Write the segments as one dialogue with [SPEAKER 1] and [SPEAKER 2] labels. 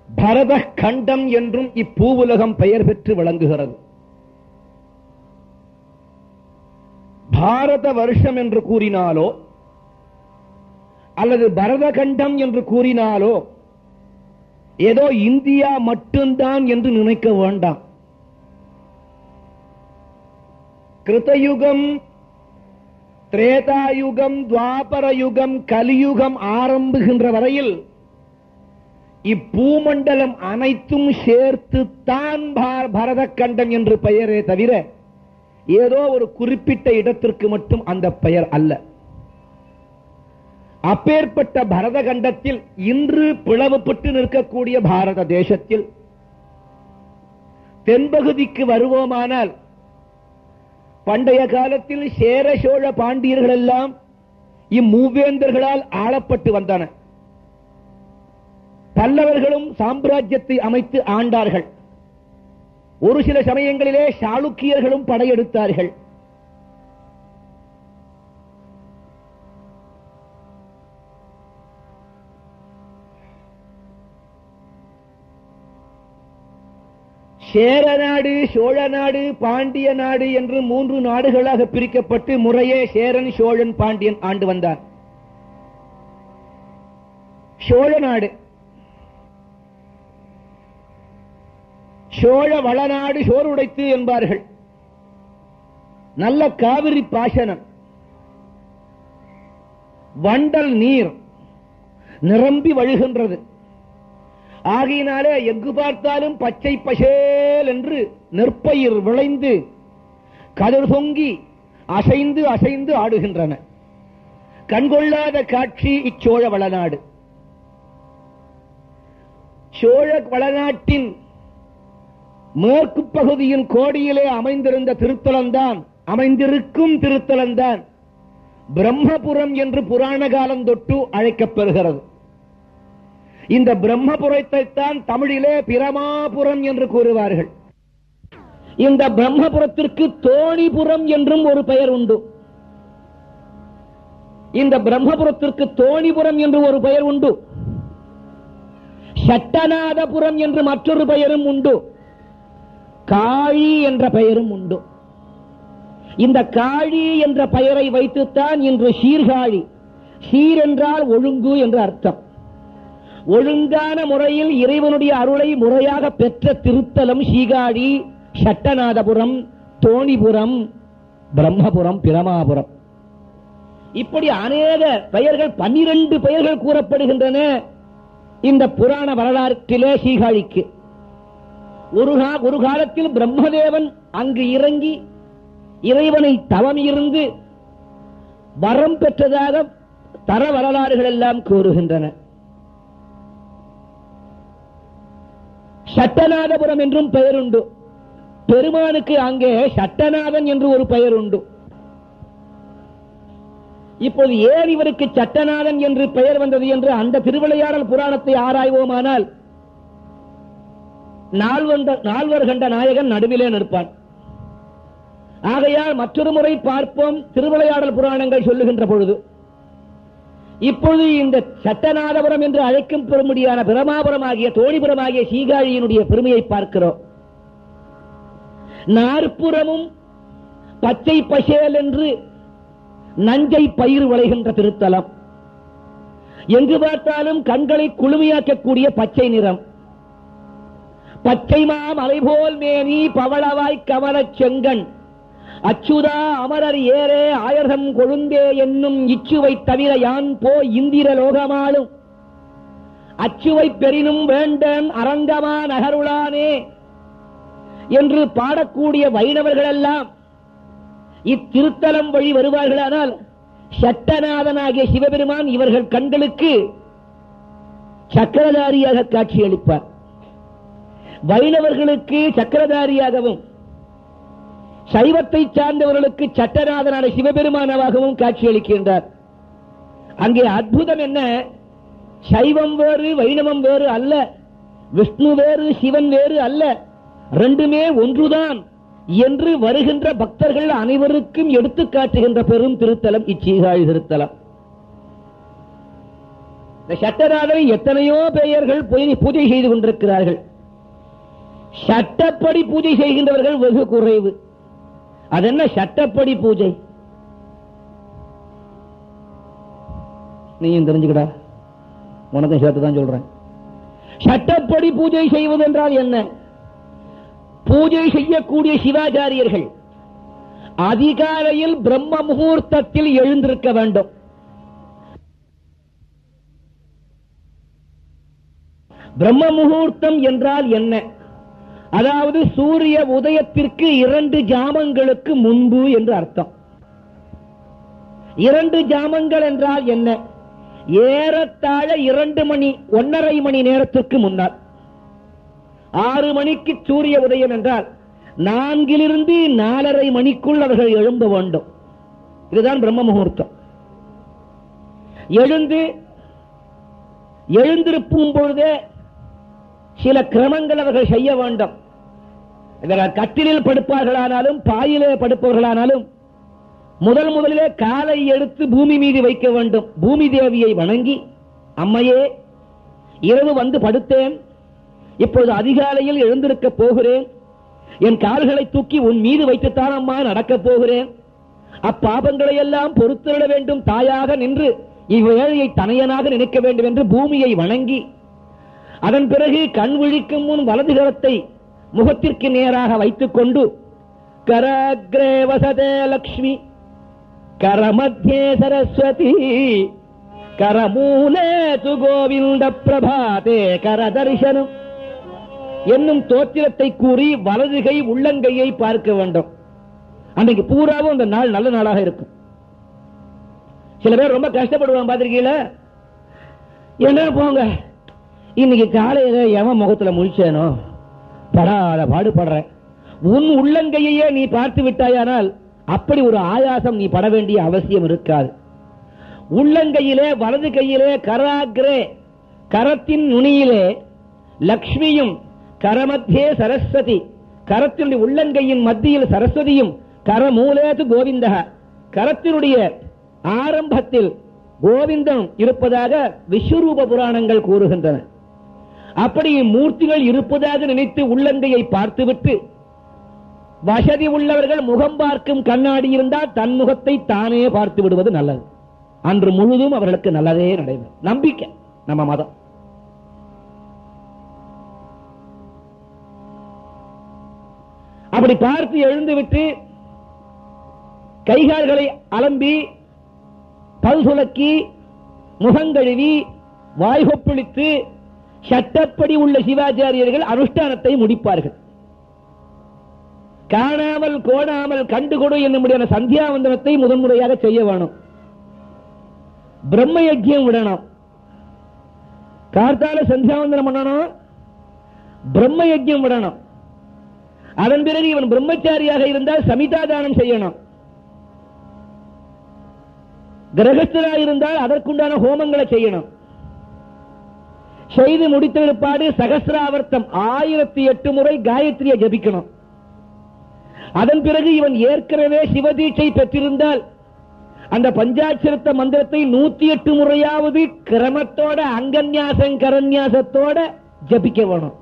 [SPEAKER 1] பரத கண்டம் என்றும் இப்பூவுலகம் பெயர் பெற்று விளங்குகிறது பாரத வருஷம் என்று கூறினாலோ அல்லது பரத கண்டம் என்று கூறினாலோ ஏதோ இந்தியா மட்டும்தான் என்று நினைக்க வேண்டாம் கிருதயுகம் திரேதாயுகம் துவாபர யுகம் கலியுகம் ஆரம்புகின்ற வரையில் இப்பூமண்டலம் அனைத்தும் சேர்த்துத்தான் பா- பரத கண்டம் என்று பெயரே தவிர ஏதோ ஒரு குறிப்பிட்ட இடத்திற்கு மட்டும் அந்த பெயர் அல்ல அப்பேற்பட்ட பரத கண்டத்தில் இன்று பிளவுபட்டு நிற்கக்கூடிய பாரத தேசத்தில் தென்பகுதிக்கு வருவோமானால் பண்டைய காலத்தில் சேர சோழ பாண்டியர்கள் எல்லாம் இம்மூவேந்தர்களால் ஆளப்பட்டு வந்தன பல்லவர்களும் சாம்ராஜ்யத்தை அமைத்து ஆண்டார்கள் ஒரு சில சமயங்களிலே சாளுக்கியர்களும் படையெடுத்தார்கள் சேர நாடு சோழ நாடு பாண்டிய நாடு என்று மூன்று நாடுகளாக பிரிக்கப்பட்டு முறையே சேரன் சோழன் பாண்டியன் ஆண்டு வந்தார் சோழ நாடு சோழ வளநாடு சோறுடைத்து என்பார்கள் நல்ல காவிரி பாசனம் வண்டல் நீர் நிரம்பி வழுகின்றது ஆகையினாலே எங்கு பார்த்தாலும் பச்சை பசேல் என்று நெற்பயிர் விளைந்து கதிர் பொங்கி அசைந்து அசைந்து ஆடுகின்றன கண்கொள்ளாத காட்சி இச்சோழ வளநாடு சோழ வளநாட்டின் மேற்கு பகுதியின் கோடியிலே அமைந்திருந்த திருத்தலம்தான் அமைந்திருக்கும் திருத்தலம்தான் பிரம்மபுரம் என்று புராண காலம் தொட்டு அழைக்கப்பெறுகிறது இந்த பிரம்மபுரத்தை தான் தமிழிலே பிரமாபுரம் என்று கூறுவார்கள் இந்த பிரம்மபுரத்திற்கு தோணிபுரம் என்றும் ஒரு பெயர் உண்டு இந்த பிரம்மபுரத்திற்கு தோணிபுரம் என்று ஒரு பெயர் உண்டு சட்டநாதபுரம் என்று மற்றொரு பெயரும் உண்டு காழி என்ற பெயரும் உண்டு இந்த காழி என்ற பெயரை வைத்துத்தான் இன்று சீர்காழி சீர் என்றால் ஒழுங்கு என்று அர்த்தம் ஒழுங்கான முறையில் இறைவனுடைய அருளை முறையாக பெற்ற திருத்தலம் சீகாழி சட்டநாதபுரம் தோணிபுரம் பிரம்மபுரம் பிரமாபுரம் இப்படி அநேக பெயர்கள் பன்னிரண்டு பெயர்கள் கூறப்படுகின்றன இந்த புராண வரலாற்றிலே சீகாழிக்கு ஒரு கா- ஒரு காலத்தில் பிரம்மதேவன் அங்கு இறங்கி இறைவனை தவம் இருந்து வரம் பெற்றதாக தர வரலாறுகள் எல்லாம் கூறுகின்றன சட்டநாதபுரம் என்றும் பெயர் உண்டு பெருமானுக்கு அங்கே சட்டநாதன் என்று ஒரு பெயர் உண்டு இப்போது ஏன் இவருக்கு சட்டநாதன் என்று பெயர் வந்தது என்று அந்த திருவிளையாடல் புராணத்தை ஆராய்வோமானால் நால்வந்த நால்வர் கண்ட நாயகன் நடுவிலே நிற்பான் ஆகையால் மற்றொரு முறை பார்ப்போம் திருவிளையாடல் புராணங்கள் சொல்லுகின்ற பொழுது இப்பொழுது இந்த சட்டநாதபுரம் என்று அழைக்கும் பெருமுடியான பிரமாபுரம் ஆகிய தோணிபுரம் ஆகிய சீகாழியினுடைய பெருமையை பார்க்கிறோம் நாற்புறமும் பச்சை பசேல் என்று நஞ்சை பயிர் விளைகின்ற திருத்தலம் எங்கு பார்த்தாலும் கண்களை குளுமையாக்கக்கூடிய பச்சை நிறம் பச்சைமா மலைபோல் மேனி பவளவாய் கமலச் செங்கண் அச்சுதா அமரர் ஏரே ஆயர்தம் கொழுந்தே என்னும் இச்சுவை தவிர யான் போ இந்திர லோகமாலும் அச்சுவை பெரினும் வேண்டன் அரங்கமா நகருளானே என்று பாடக்கூடிய வைணவர்களெல்லாம் இத்திருத்தலம் வழி வருவார்களானால் சட்டநாதனாகிய சிவபெருமான் இவர்கள் கண்களுக்கு சக்கரதாரியாக காட்சியளிப்பார் வைணவர்களுக்கு சக்கரதாரியாகவும் சைவத்தை சார்ந்தவர்களுக்கு சட்டநாதனான சிவபெருமானவாகவும் காட்சியளிக்கின்றார் அங்கே அற்புதம் என்ன சைவம் வேறு வைணவம் வேறு அல்ல விஷ்ணு வேறு சிவன் வேறு அல்ல ரெண்டுமே ஒன்றுதான் என்று வருகின்ற பக்தர்கள் அனைவருக்கும் எடுத்து காட்டுகின்ற பெரும் திருத்தலம் இச்சீகாழி திருத்தலம் இந்த சட்டநாதரை எத்தனையோ பெயர்கள் பூஜை பூஜை செய்து கொண்டிருக்கிறார்கள் சட்டப்படி பூஜை செய்கின்றவர்கள் வெகு குறைவு அது என்ன சட்டப்படி பூஜை நீயும் தெரிஞ்சுக்கடா உனக்கும் சேர்த்து தான் சொல்றேன் சட்டப்படி பூஜை செய்வது என்றால் என்ன பூஜை செய்யக்கூடிய சிவாச்சாரியர்கள் அதிகாலையில் பிரம்ம முகூர்த்தத்தில் எழுந்திருக்க வேண்டும் பிரம்ம முகூர்த்தம் என்றால் என்ன அதாவது சூரிய உதயத்திற்கு இரண்டு ஜாமங்களுக்கு முன்பு என்று அர்த்தம் இரண்டு ஜாமங்கள் என்றால் என்ன ஏறத்தாழ இரண்டு மணி ஒன்னரை மணி நேரத்திற்கு முன்னால் ஆறு மணிக்கு சூரிய உதயம் என்றால் நான்கிலிருந்து நாலரை மணிக்குள் அவர்கள் எழும்ப வேண்டும் இதுதான் பிரம்ம முகூர்த்தம் எழுந்து எழுந்திருக்கும் பொழுதே சில கிரமங்கள் அவர்கள் செய்ய வேண்டும் இவர்கள் கட்டிலில் படுப்பார்களானாலும் பாயிலே படுப்பவர்களானாலும் முதல் முதலிலே காலை எடுத்து பூமி மீது வைக்க வேண்டும் பூமி தேவியை வணங்கி அம்மையே இரவு வந்து படுத்தேன் இப்பொழுது அதிகாலையில் எழுந்திருக்க போகிறேன் என் கால்களை தூக்கி உன் மீது வைத்துத்தான் அம்மா நடக்கப் போகிறேன் அப்பாபங்களை எல்லாம் பொறுத்திட வேண்டும் தாயாக நின்று இவ்வேழையை தனையனாக நினைக்க வேண்டும் என்று பூமியை வணங்கி அதன் பிறகு கண் விழிக்கும் முன் வலது கரத்தை முகத்திற்கு நேராக வைத்துக் கொண்டு கரக்ரே வசதே லக்ஷ்மி கரமத்தியே சரஸ்வதி கரமூலே து கோவிந்த பிரபாதே கரதர்சனம் என்னும் தோத்திரத்தை கூறி வலது கை உள்ளங்கையை பார்க்க வேண்டும் அன்னைக்கு பூராவும் அந்த நாள் நல்ல நாளாக இருக்கும் சில பேர் ரொம்ப கஷ்டப்படுவாங்க பாத்திருக்கீங்களா என்ன போங்க இன்னைக்கு காலையில எவன் முகத்துல முழிச்சேனோ படாத பாடுபடுறேன் உன் உள்ளங்கையே நீ பார்த்து விட்டாயானால் அப்படி ஒரு ஆயாசம் நீ பட வேண்டிய அவசியம் இருக்காது உள்ளங்கையிலே வலது கையிலே கராகிரே கரத்தின் நுனியிலே லக்ஷ்மியும் கரமத்தியே சரஸ்வதி கரத்தினுடைய உள்ளங்கையின் மத்தியில் சரஸ்வதியும் கரமூலேது கோவிந்தக கரத்தினுடைய ஆரம்பத்தில் கோவிந்தம் இருப்பதாக விஸ்வரூப புராணங்கள் கூறுகின்றன அப்படி மூர்த்திகள் இருப்பதாக நினைத்து உள்ளங்கையை பார்த்துவிட்டு வசதி உள்ளவர்கள் முகம் பார்க்கும் கண்ணாடி இருந்தால் தன் முகத்தை தானே பார்த்து விடுவது நல்லது அன்று முழுதும் அவர்களுக்கு நல்லதே நடைபெறும் நம்பிக்கை நம்ம மதம் அப்படி பார்த்து எழுந்து விட்டு கைகால்களை அலம்பி பல் சுலக்கி முகங்கழுவி வாய்கொப்பளித்து சட்டப்படி உள்ள சிவாச்சாரியர்கள் அனுஷ்டானத்தை முடிப்பார்கள் காணாமல் கோணாமல் கண்டுகொடு என்னுடைய சந்தியாவந்தனத்தை முதன்முறையாக செய்ய வேணும் பிரம்ம யஜ்யம் விடணும் கார்த்தால சந்தியாவந்தனம் பண்ணணும் பிரம்ம யஜ்யம் விடணும் அதன் பிறகு இவன் பிரம்மச்சாரியாக இருந்தால் சமிதா தானம் செய்யணும் கிரகஸ்தராக இருந்தால் அதற்குண்டான ஹோமங்களை செய்யணும் செய்து முடித்த பிற்பாடு சகசிராவர்த்தம் ஆயிரத்தி எட்டு முறை காயத்ரியை ஜபிக்கணும் அதன் பிறகு இவன் ஏற்கனவே சிவதீட்சை பெற்றிருந்தால் அந்த பஞ்சாட்சரத்த மந்திரத்தை நூத்தி எட்டு முறையாவது கிரமத்தோட அங்கன்யாசம் கரன்யாசத்தோட ஜபிக்க வேணும்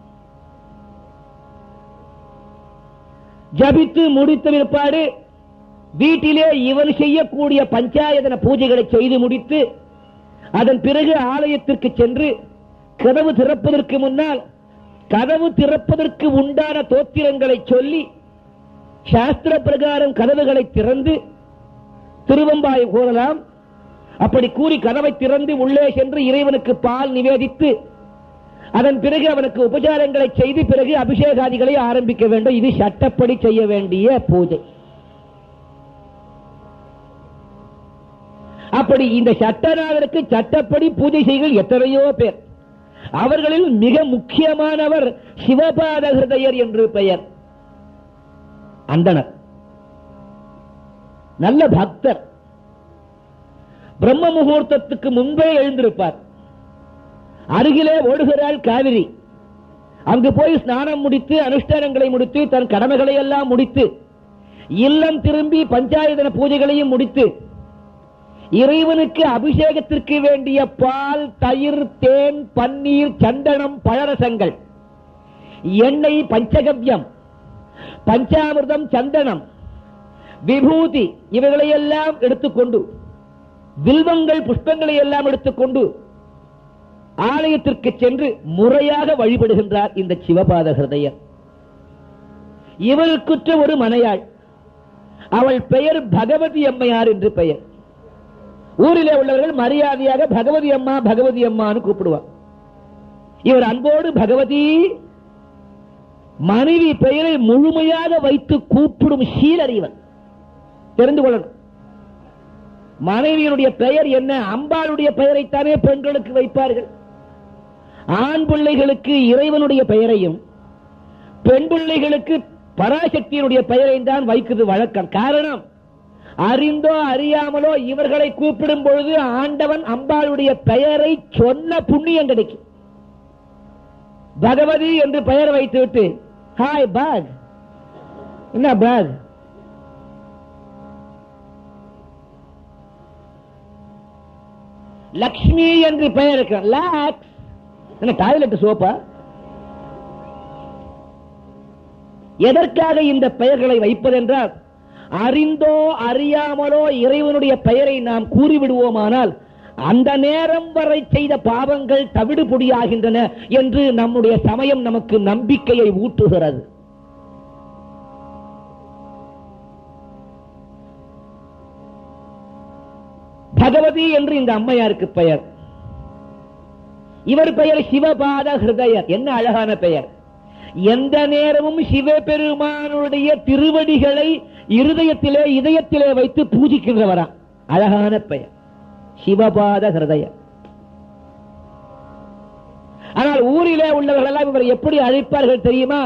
[SPEAKER 1] ஜபித்து முடித்த பிற்பாடு வீட்டிலே இவன் செய்யக்கூடிய பஞ்சாயதன பூஜைகளை செய்து முடித்து அதன் பிறகு ஆலயத்திற்கு சென்று கதவு திறப்பதற்கு முன்னால் கதவு திறப்பதற்கு உண்டான தோத்திரங்களை சொல்லி சாஸ்திர பிரகாரம் கதவுகளை திறந்து திருவம்பாய் கூறலாம் அப்படி கூறி கதவை திறந்து உள்ளே சென்று இறைவனுக்கு பால் நிவேதித்து அதன் பிறகு அவனுக்கு உபச்சாரங்களை செய்து பிறகு அபிஷேகாதிகளை ஆரம்பிக்க வேண்டும் இது சட்டப்படி செய்ய வேண்டிய பூஜை அப்படி இந்த சட்டநாதருக்கு சட்டப்படி பூஜை செய்கள் எத்தனையோ பேர் அவர்களில் மிக முக்கியமானவர் சிவபாத ஹிருதயர் என்று பெயர் அந்தனர் நல்ல பக்தர் பிரம்ம முகூர்த்தத்துக்கு முன்பே எழுந்திருப்பார் அருகிலே ஓடுகிறாள் காவிரி அங்கு போய் ஸ்நானம் முடித்து அனுஷ்டானங்களை முடித்து தன் கடமைகளை எல்லாம் முடித்து இல்லம் திரும்பி பஞ்சாயதன பூஜைகளையும் முடித்து இறைவனுக்கு அபிஷேகத்திற்கு வேண்டிய பால் தயிர் தேன் பன்னீர் சந்தனம் பழரசங்கள் எண்ணெய் பஞ்சகவ்யம் பஞ்சாமிர்தம் சந்தனம் விபூதி இவைகளை எல்லாம் எடுத்துக்கொண்டு வில்வங்கள் புஷ்பங்களை எல்லாம் எடுத்துக்கொண்டு ஆலயத்திற்கு சென்று முறையாக வழிபடுகின்றார் இந்த சிவபாத ஹிருதயர் இவருக்குற்ற ஒரு மனையாள் அவள் பெயர் பகவதி அம்மையார் என்று பெயர் ஊரிலே உள்ளவர்கள் மரியாதையாக பகவதி அம்மா பகவதி அம்மான்னு கூப்பிடுவார் இவர் அன்போடு பகவதி மனைவி பெயரை முழுமையாக வைத்து கூப்பிடும் சீலர் இவர் தெரிந்து கொள்ளணும் மனைவியினுடைய பெயர் என்ன அம்பாளுடைய பெயரைத்தானே பெண்களுக்கு வைப்பார்கள் ஆண் பிள்ளைகளுக்கு இறைவனுடைய பெயரையும் பெண் பிள்ளைகளுக்கு பராசக்தியினுடைய பெயரை தான் வைக்கிறது வழக்கம் காரணம் அறிந்தோ அறியாமலோ இவர்களை கூப்பிடும் பொழுது ஆண்டவன் அம்பாளுடைய பெயரை சொன்ன புண்ணியம் கிடைக்கும் பகவதி என்று பெயர் வைத்துவிட்டு ஹாய் பாக் என்ன பாக் லக்ஷ்மி என்று பெயர் இருக்கு லாக்ஸ் என்ன டாய்லெட் சோப்பா எதற்காக இந்த பெயர்களை வைப்பதென்றால் அறிந்தோ அறியாமலோ இறைவனுடைய பெயரை நாம் கூறிவிடுவோமானால் அந்த நேரம் வரை செய்த பாவங்கள் தவிடு பொடியாகின்றன என்று நம்முடைய சமயம் நமக்கு நம்பிக்கையை ஊட்டுகிறது பகவதி என்று இந்த அம்மையாருக்கு பெயர் இவர் பெயர் சிவபாத ஹிருதயர் என்ன அழகான பெயர் எந்த நேரமும் சிவபெருமானுடைய திருவடிகளை இருதயத்திலே இதயத்திலே வைத்து பூஜிக்கின்றவரா அழகான பெயர் சிவபாத ஹிருதயர் ஆனால் ஊரிலே உள்ளவர்கள் எல்லாம் இவரை எப்படி அழைப்பார்கள் தெரியுமா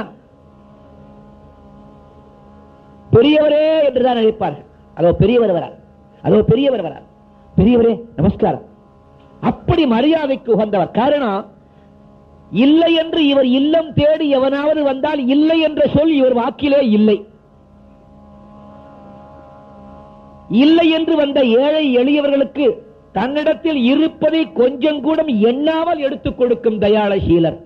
[SPEAKER 1] பெரியவரே என்றுதான் அழைப்பார்கள் அதோ பெரியவர் வரார் அதோ பெரியவர் வரார் பெரியவரே நமஸ்காரம் அப்படி மரியாதைக்கு உகந்தவர் காரணம் இல்லை என்று இவர் இல்லம் தேடி எவனாவது வந்தால் இல்லை என்ற சொல் இவர் வாக்கிலே இல்லை இல்லை என்று வந்த ஏழை எளியவர்களுக்கு தன்னிடத்தில் இருப்பதை கொஞ்சம் கூட எண்ணாமல் எடுத்துக் கொடுக்கும் தயாளசீலர்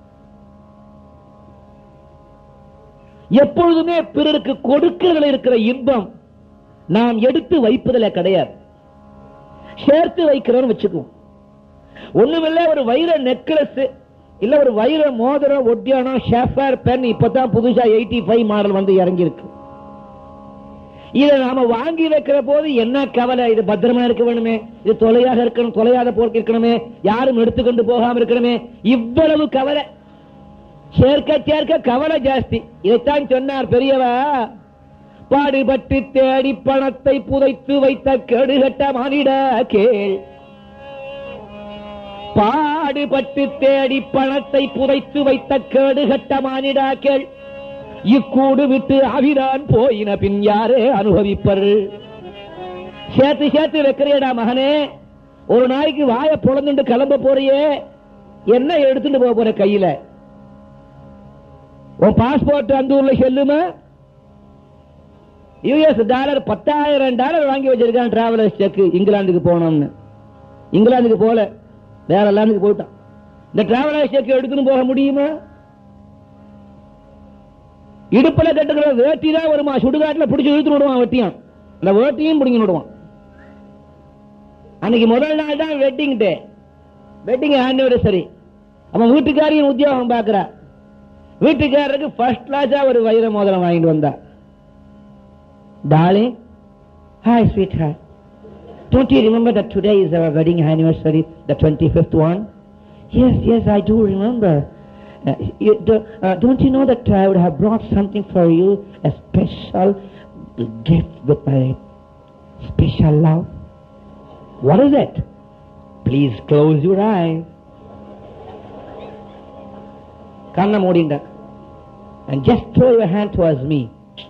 [SPEAKER 1] எப்பொழுதுமே பிறருக்கு கொடுக்கிறதுல இருக்கிற இன்பம் நாம் எடுத்து வைப்பதில் கிடையாது சேர்த்து வைக்கிறோம்னு வச்சுக்குவோம் ஒண்ணுமில்ல ஒரு வைர நெக்லஸ் இல்ல ஒரு வைர மோதிரம் ஒட்டியானம் ஷேஃபர் பென் இப்பதான் புதுசா எயிட்டி ஃபைவ் மாடல் வந்து இறங்கி இருக்கு இதை நாம வாங்கி வைக்கிற போது என்ன கவலை இது பத்திரமா இருக்க வேணுமே இது தொலையாக இருக்கணும் தொலையாத போக்கு இருக்கணுமே யாரும் எடுத்துக்கொண்டு போகாம இருக்கணுமே இவ்வளவு கவலை சேர்க்க சேர்க்க கவலை ஜாஸ்தி இதைத்தான் சொன்னார் பெரியவா பாடுபட்டு தேடி பணத்தை புதைத்து வைத்த கெடுகட்ட மானிட கேள் பாடுபட்டு தேடி பணத்தை புதைத்து வைத்த கேடுகட்ட மானிடா கேள் இக்கூடு விட்டு அவிதான் போயின பின் யாரே அனுபவிப்பர் சேர்த்து சேர்த்து வைக்கிறியடா மகனே ஒரு நாளைக்கு வாய பொழந்துட்டு கிளம்ப போறியே என்ன எடுத்துட்டு போக போற கையில உன் பாஸ்போர்ட் அந்த ஊர்ல செல்லுமா யுஎஸ் டாலர் பத்தாயிரம் டாலர் வாங்கி வச்சிருக்கான் டிராவலர்ஸ் செக் இங்கிலாந்துக்கு போனோம்னு இங்கிலாந்துக்கு போல வேற லேண்டுக்கு போயிட்டான் இந்த டிராவலர்ஸ் செக் எடுத்துன்னு போக முடியுமா இடுப்புல கட்டுக்கிற வேட்டி தான் வருமா சுடுகாட்டுல பிடிச்சு இழுத்து விடுவான் வெட்டியான் அந்த வேட்டியும் பிடிங்கி விடுவான் அன்னைக்கு முதல் நாள் தான் வெட்டிங் டே வெட்டிங் ஆனிவர்சரி அவன் வீட்டுக்காரியும் உத்தியோகம் பார்க்கிறா வீட்டுக்காரருக்கு ஃபர்ஸ்ட் கிளாஸா ஒரு வைர மோதிரம் வாங்கிட்டு வந்தா Darling, hi sweetheart. Don't you remember that today is our wedding anniversary, the 25th one? Yes, yes, I do remember. Uh, you, do, uh, don't you know that I would have brought something for you, a special gift with my special love? What is it? Please close your eyes. கண்ணை மூடிண்ட and just throw your hand towards me.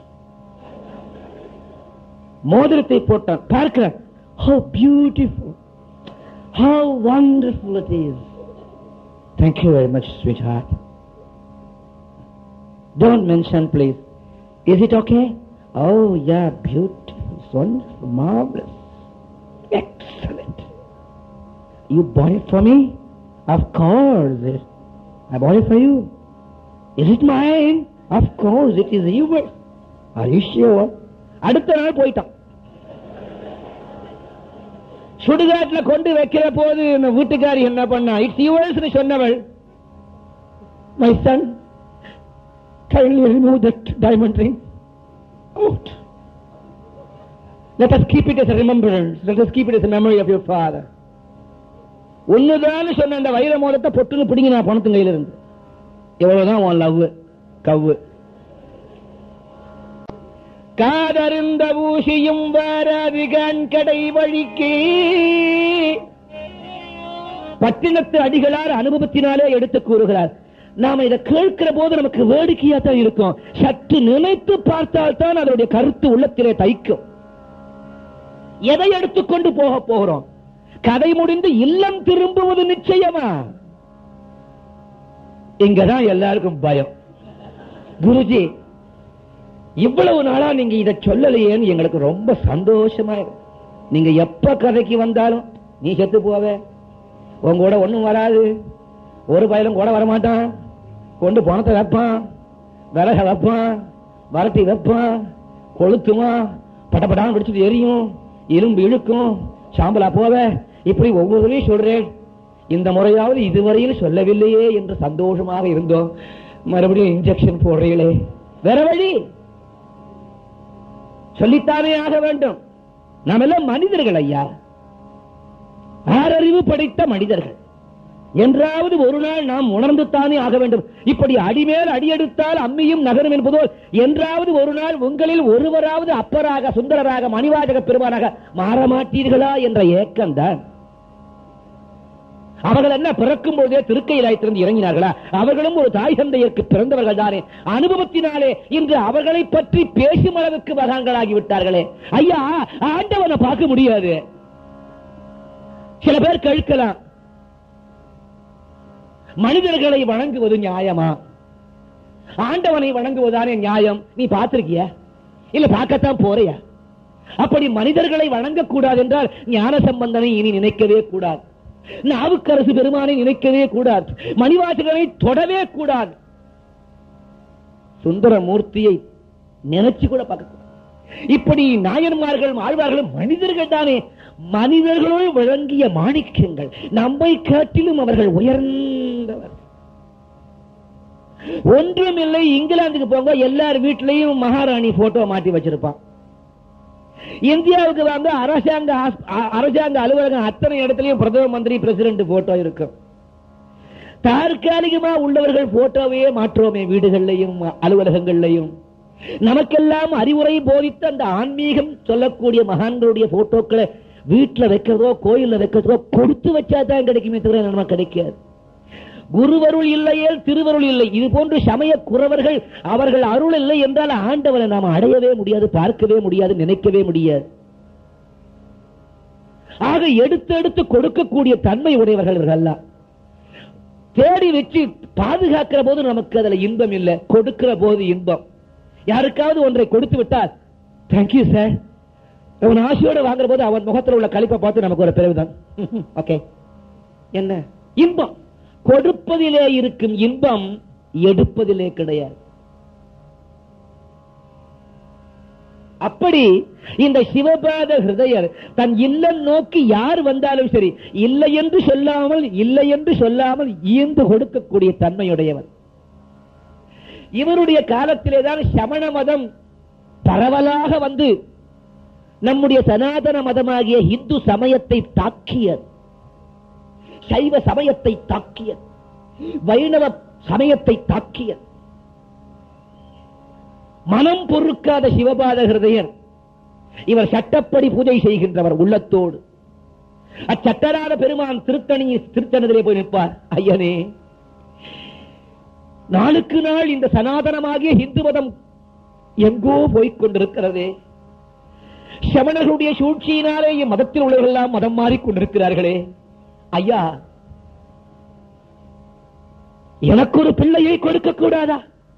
[SPEAKER 1] மோதிரத்தை போட்டான் பார்க்கிறான் how beautiful how wonderful it is thank you very much sweetheart don't mention please is it okay oh yeah beautiful it's wonderful marvelous excellent You bought it for me? Of course. I bought it for you. Is it mine? Of course, it is yours. Are you sure? அடுத்த நாள் போயிட்டான் சுடுகாட்டுல கொண்டு வைக்கிற போது இந்த வீட்டுக்காரி என்ன பண்ணா இட்ஸ் யுவர்ஸ் சொன்னவள் my son kindly remove that diamond ring out. Let us keep it as a remembrance. Let us keep it as a memory of your father. ஒண்ணுதான் சொன்ன அந்த வைர மோதத்தை பொட்டுன்னு பிடிங்க நான் பணத்து கையில இருந்து எவ்வளவுதான் உன் லவ் கவ்வு காதறிந்த ஊசியும் வாராது கண் கடை வழிக்கு பட்டினத்து அடிகளார் அனுபவத்தினாலே எடுத்து கூறுகிறார் நாம இதை கேட்கிற போது நமக்கு வேடிக்கையா தான் இருக்கும் சற்று நினைத்து பார்த்தால் தான் அதனுடைய கருத்து உள்ளத்திலே தைக்கும் எதை எடுத்துக்கொண்டு போக போகிறோம் கதை முடிந்து இல்லம் திரும்புவது நிச்சயமா இங்கதான் எல்லாருக்கும் பயம் குருஜி இவ்வளவு நாளா நீங்க இத சொல்லலையேன்னு எங்களுக்கு ரொம்ப சந்தோஷமா இருக்கு நீங்க எப்ப கதைக்கு வந்தாலும் நீ செத்து போவ உன் கூட ஒண்ணும் வராது ஒரு பயலும் கூட வரமாட்டான் கொண்டு பணத்தை வைப்பான் விறக வைப்பான் வரட்டி வைப்பான் கொளுத்துவான் பட்டப்படாம பிடிச்சிட்டு எரியும் இரும்பு இழுக்கும் சாம்பலா போவ இப்படி ஒவ்வொருவரையும் சொல்றேன் இந்த முறையாவது இதுவரையில் சொல்லவில்லையே என்று சந்தோஷமாக இருந்தோம் மறுபடியும் இன்ஜெக்ஷன் போடுறீங்களே வேற வழி சொல்லித்தானே ஆக வேண்டும் நாம் எல்லாம் மனிதர்கள் ஐயா ஆறறிவு படைத்த மனிதர்கள் என்றாவது ஒரு நாள் நாம் உணர்ந்து தானே ஆக வேண்டும் இப்படி அடிமேல் அடியெடுத்தால் அம்மியும் நகரும் என்பதோல் என்றாவது ஒரு நாள் உங்களில் ஒருவராவது அப்பராக சுந்தரராக மணிவாஜக பெருமானாக மாற மாட்டீர்களா என்ற ஏக்கம்தான் அவர்கள் என்ன பிறக்கும் பொழுதே திருக்கையிலாயத்திலிருந்து இறங்கினார்களா அவர்களும் ஒரு தாய் தந்தையருக்கு பிறந்தவர்கள் தானே அனுபவத்தினாலே இன்று அவர்களை பற்றி பேசும் அளவுக்கு மகான்களாகி விட்டார்களே ஐயா ஆண்டவனை பார்க்க முடியாது சில பேர் கேட்கலாம் மனிதர்களை வணங்குவது நியாயமா ஆண்டவனை வணங்குவதானே நியாயம் நீ பார்த்திருக்கிய இல்ல பார்க்கத்தான் போறியா அப்படி மனிதர்களை வணங்கக்கூடாது என்றால் ஞான சம்பந்தனை இனி நினைக்கவே கூடாது நாவுக்கரசு பெருமானை நினைக்கவே கூடாது மணிவாசகனை தொடவே கூடாது சுந்தரமூர்த்தியை நினைச்சு கூட பார்க்க இப்படி நாயன்மார்கள் ஆழ்வார்களும் மனிதர்கள் தானே மனிதர்களுள் விளங்கிய மாணிக்கங்கள் நம்மை காட்டிலும் அவர்கள் உயர்ந்தவர் ஒன்றும் இல்லை இங்கிலாந்துக்கு போங்க எல்லார் வீட்டிலையும் மகாராணி போட்டோ மாட்டி வச்சிருப்பான் இந்தியாவுக்கு வந்து அரசாங்க ஆஸ்- அ- அரசாங்க அலுவலகம் அத்தனை இடத்துலயும் பிரதம மந்திரி பிரசிடென்ட் போட்டோ இருக்கும் தற்காலிகமா உள்ளவர்கள் போட்டோவையே மாற்றோமே வீடுகள்லையும் அலுவலகங்கள்லையும் நமக்கெல்லாம் அறிவுரை போதித்த அந்த ஆன்மீகம் சொல்லக்கூடிய மகான்களுடைய போட்டோக்களை வீட்டுல வைக்கிறதோ கோயில்ல வைக்கிறதோ கொடுத்து வச்சா தான் கிடைக்குமே தவிர நமக்கு கிடைக்காது குருவருள் இல்லையே திருவருள் இல்லை இது போன்று சமய குறவர்கள் அவர்கள் அருள் இல்லை என்றால் ஆண்டவரை நாம் அடையவே முடியாது பார்க்கவே முடியாது நினைக்கவே முடியாது ஆக எடுத்து எடுத்து கொடுக்கக்கூடிய தன்மை உடையவர்கள் இவர்கள் எல்லாம் தேடி வச்சு பாதுகாக்கிற போது நமக்கு அதுல இன்பம் இல்லை கொடுக்கிற போது இன்பம் யாருக்காவது ஒன்றை கொடுத்து விட்டால் தேங்க்யூ சார் அவன் ஆசையோட வாங்குற போது அவன் முகத்தில் உள்ள கழிப்பை பார்த்து நமக்கு ஒரு பிறகுதான் ஓகே என்ன இன்பம் கொடுப்பதிலே இருக்கும் இன்பம் எடுப்பதிலே கிடையாது அப்படி இந்த சிவபாத ஹிருதயர் தன் இல்லம் நோக்கி யார் வந்தாலும் சரி இல்லை என்று சொல்லாமல் இல்லை என்று சொல்லாமல் ஈந்து கொடுக்கக்கூடிய தன்மையுடையவர் இவருடைய காலத்திலேதான் சமண மதம் பரவலாக வந்து நம்முடைய சனாதன மதமாகிய இந்து சமயத்தை தாக்கியது சைவ சமயத்தை தாக்கியது வைணவ சமயத்தை தாக்கியது மனம் பொறுக்காத சிவபாத ஹிருதயர் இவர் சட்டப்படி பூஜை செய்கின்றவர் உள்ளத்தோடு அச்சட்டராத பெருமான் திருத்தணி திருத்தணத்திலே போய் நிற்பார் ஐயனே நாளுக்கு நாள் இந்த சனாதனமாகிய இந்து மதம் எங்கோ போய்க் கொண்டிருக்கிறதே சமணர்களுடைய சூழ்ச்சியினாலே என் மதத்தில் உள்ளவர்கள் எல்லாம் மதம் மாறிக்கொண்டிருக்கிறார்களே ஐயா எனக்கு ஒரு பிள்ளையை கொடுக்க கூடாதா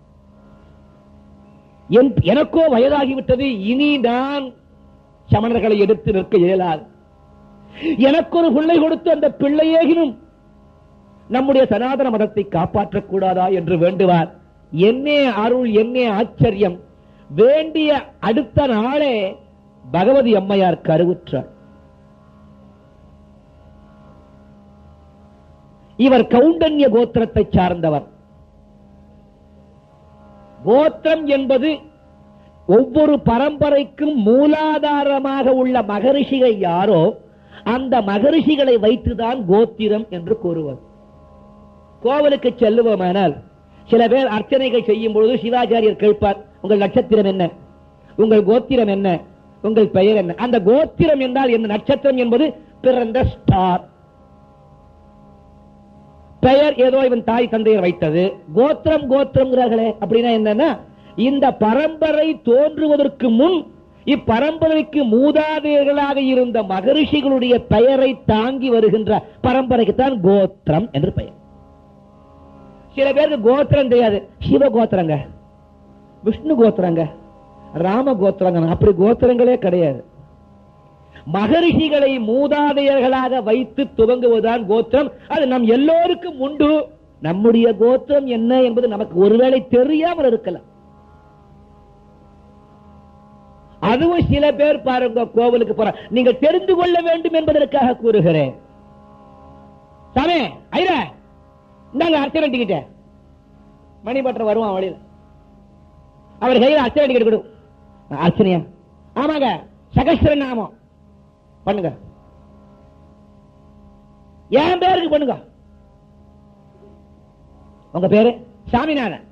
[SPEAKER 1] என்- எனக்கோ வயதாகிவிட்டது இனி நான் சமணர்களை எடுத்து நிற்க இயலாது எனக்கு ஒரு பிள்ளை கொடுத்து அந்த பிள்ளையேகினும் நம்முடைய சனாதன மதத்தை காப்பாற்றக் கூடாதா என்று வேண்டுவார் என்னே அருள் என்னே ஆச்சரியம் வேண்டிய அடுத்த நாளே பகவதி அம்மையார் கருவுற்றார் இவர் கவுண்டன்ய கோத்திரத்தை சார்ந்தவர் கோத்திரம் என்பது ஒவ்வொரு பரம்பரைக்கும் மூலாதாரமாக உள்ள மகரிஷிகள் யாரோ அந்த மகரிஷிகளை வைத்துதான் கோத்திரம் என்று கூறுவது கோவிலுக்கு செல்லுவோமானால் சில பேர் அர்ச்சனைகள் செய்யும் பொழுது சிவாச்சாரியர் கேட்பார் உங்கள் நட்சத்திரம் என்ன உங்கள் கோத்திரம் என்ன உங்கள் பெயர் என்ன அந்த கோத்திரம் என்றால் என்ன நட்சத்திரம் என்பது பிறந்த ஸ்டார் பெயர் ஏதோ இவன் தாய் தந்தையர் வைத்தது கோத்திரம் கோத்திரம்ங்கிறார்களே அப்படின்னா என்னன்னா இந்த பரம்பரை தோன்றுவதற்கு முன் இப்பரம்பரைக்கு மூதாதையர்களாக இருந்த மகரிஷிகளுடைய பெயரை தாங்கி வருகின்ற பரம்பரைக்கு தான் கோத்திரம் என்று பெயர் சில பேருக்கு கோத்திரம் தெரியாது சிவ கோத்திரங்க விஷ்ணு கோத்திரங்க ராம கோத்திரங்க அப்படி கோத்திரங்களே கிடையாது மகரிஷிகளை மூதாதையர்களாக வைத்து துவங்குவதுதான் கோத்திரம் அது நம் எல்லோருக்கும் உண்டு நம்முடைய கோத்திரம் என்ன என்பது நமக்கு ஒருவேளை தெரியாமல் இருக்கலாம் அதுவும் சில பேர் பாருங்க கோவிலுக்கு போற நீங்க தெரிந்து கொள்ள வேண்டும் என்பதற்காக கூறுகிறேன் சாமி ஐரா இந்தாங்க அர்ச்சனை டிக்கெட்ட மணிபட்டர் வருவான் வழியில் அவர் கையில் அர்ச்சனை டிக்கெட் கொடு அர்ச்சனையா ஆமாங்க சகஸ்திர நாமம் பண்ணுங்க என் பேருக்கு பண்ணுங்க உங்க பேரு சாமிநாதன்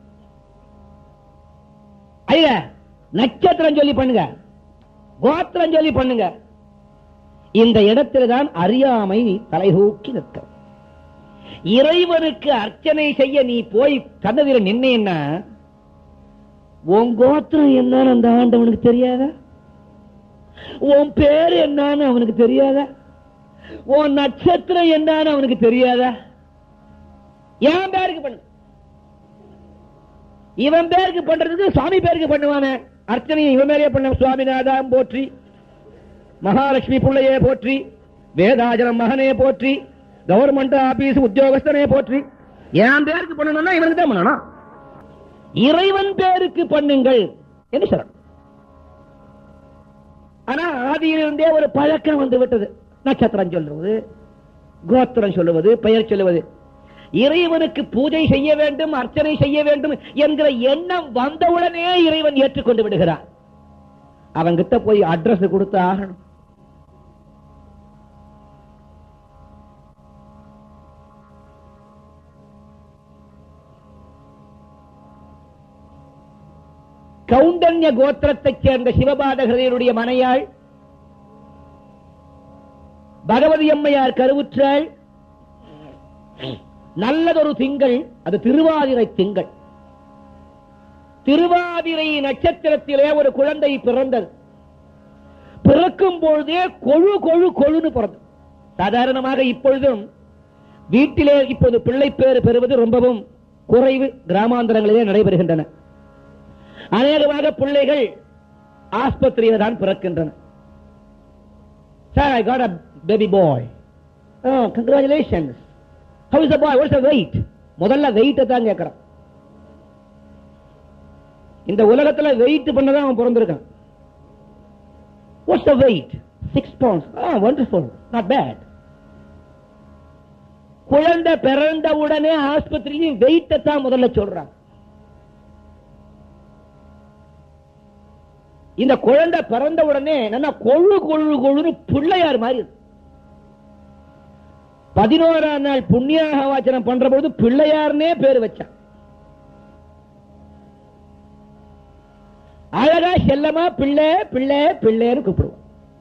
[SPEAKER 1] ஐயா நட்சத்திரம் சொல்லி பண்ணுங்க கோத்திரம் சொல்லி பண்ணுங்க இந்த இடத்துல தான் அறியாமை தலைதூக்கி நிற்க இறைவனுக்கு அர்ச்சனை செய்ய நீ போய் கண்ணதிர நின்னேன்னா உன் கோத்திரம் என்னன்னு அந்த ஆண்டவனுக்கு தெரியாதா உன் பேர் என்னன்னு அவனுக்கு தெரியாதா உன் நட்சத்திரம் என்னன்னு அவனுக்கு தெரியாதா என் பேருக்கு பண்ணு இவன் பேருக்கு பண்றதுக்கு சுவாமி பேருக்கு பண்ணுவானே அர்ச்சனையை இவன் மேலே பண்ண சுவாமிநாதான் போற்றி மகாலட்சுமி பிள்ளையே போற்றி வேதாஜலம் மகனே போற்றி கவர்மெண்ட் ஆபீஸ் உத்தியோகஸ்தனே போற்றி என் பேருக்கு பண்ணணும்னா இவனுக்கு தான் பண்ணணும் இறைவன் பேருக்கு பண்ணுங்கள் என்று சொல்லணும் ஆனா ஆதியிலிருந்தே ஒரு பழக்கம் வந்து விட்டது நட்சத்திரம் சொல்லுவது கோத்திரம் சொல்லுவது பெயர் சொல்லுவது இறைவனுக்கு பூஜை செய்ய வேண்டும் அர்ச்சனை செய்ய வேண்டும் என்கிற எண்ணம் வந்தவுடனே இறைவன் ஏற்றுக்கொண்டு விடுகிறான் அவங்கிட்ட போய் அட்ரஸ் கொடுத்து ஆகணும் கவுண்டன்ய கோத்திரத்தைச் சேர்ந்த சிவபாதகரையருடைய மனையாள் பகவதி அம்மையார் கருவுற்றாள் நல்லதொரு திங்கள் அது திருவாதிரை திங்கள் திருவாதிரை நட்சத்திரத்திலே ஒரு குழந்தை பிறந்தது பிறக்கும் பொழுதே கொழு கொழு கொழுன்னு பிறந்தது சாதாரணமாக இப்பொழுதும் வீட்டிலே இப்போது பிள்ளை பேர் பெறுவது ரொம்பவும் குறைவு கிராமாந்தரங்களிலே நடைபெறுகின்றன அநேகமாக பிள்ளைகள் ஆஸ்பத்திரியில் தான் பிறக்கின்றன sir I got a baby boy congratulations how is boy what's weight முதல்ல வெயிட்டை தான் கேட்கறான் இந்த உலகத்துல வெயிட் பண்ணதான் அவன் பிறந்திருக்கான் what's the weight six pounds ah wonderful not bad குழந்தை பிறந்த உடனே ஆஸ்பத்திரியும் வெயிட்டை தான் முதல்ல சொல்றாங்க இந்த குழந்தை பிறந்த உடனே நல்லா கொழு கொழு கொழுன்னு பிள்ளையார் மாதிரி இருக்கு. பதினோராம் நாள் புண்ணியாக வாச்சனம் பண்ற பொழுது பிள்ளையார்னே பேர் வச்சான் அழகா செல்லமா பிள்ளை பிள்ளை பிள்ளைன்னு கூப்பிடுவோம்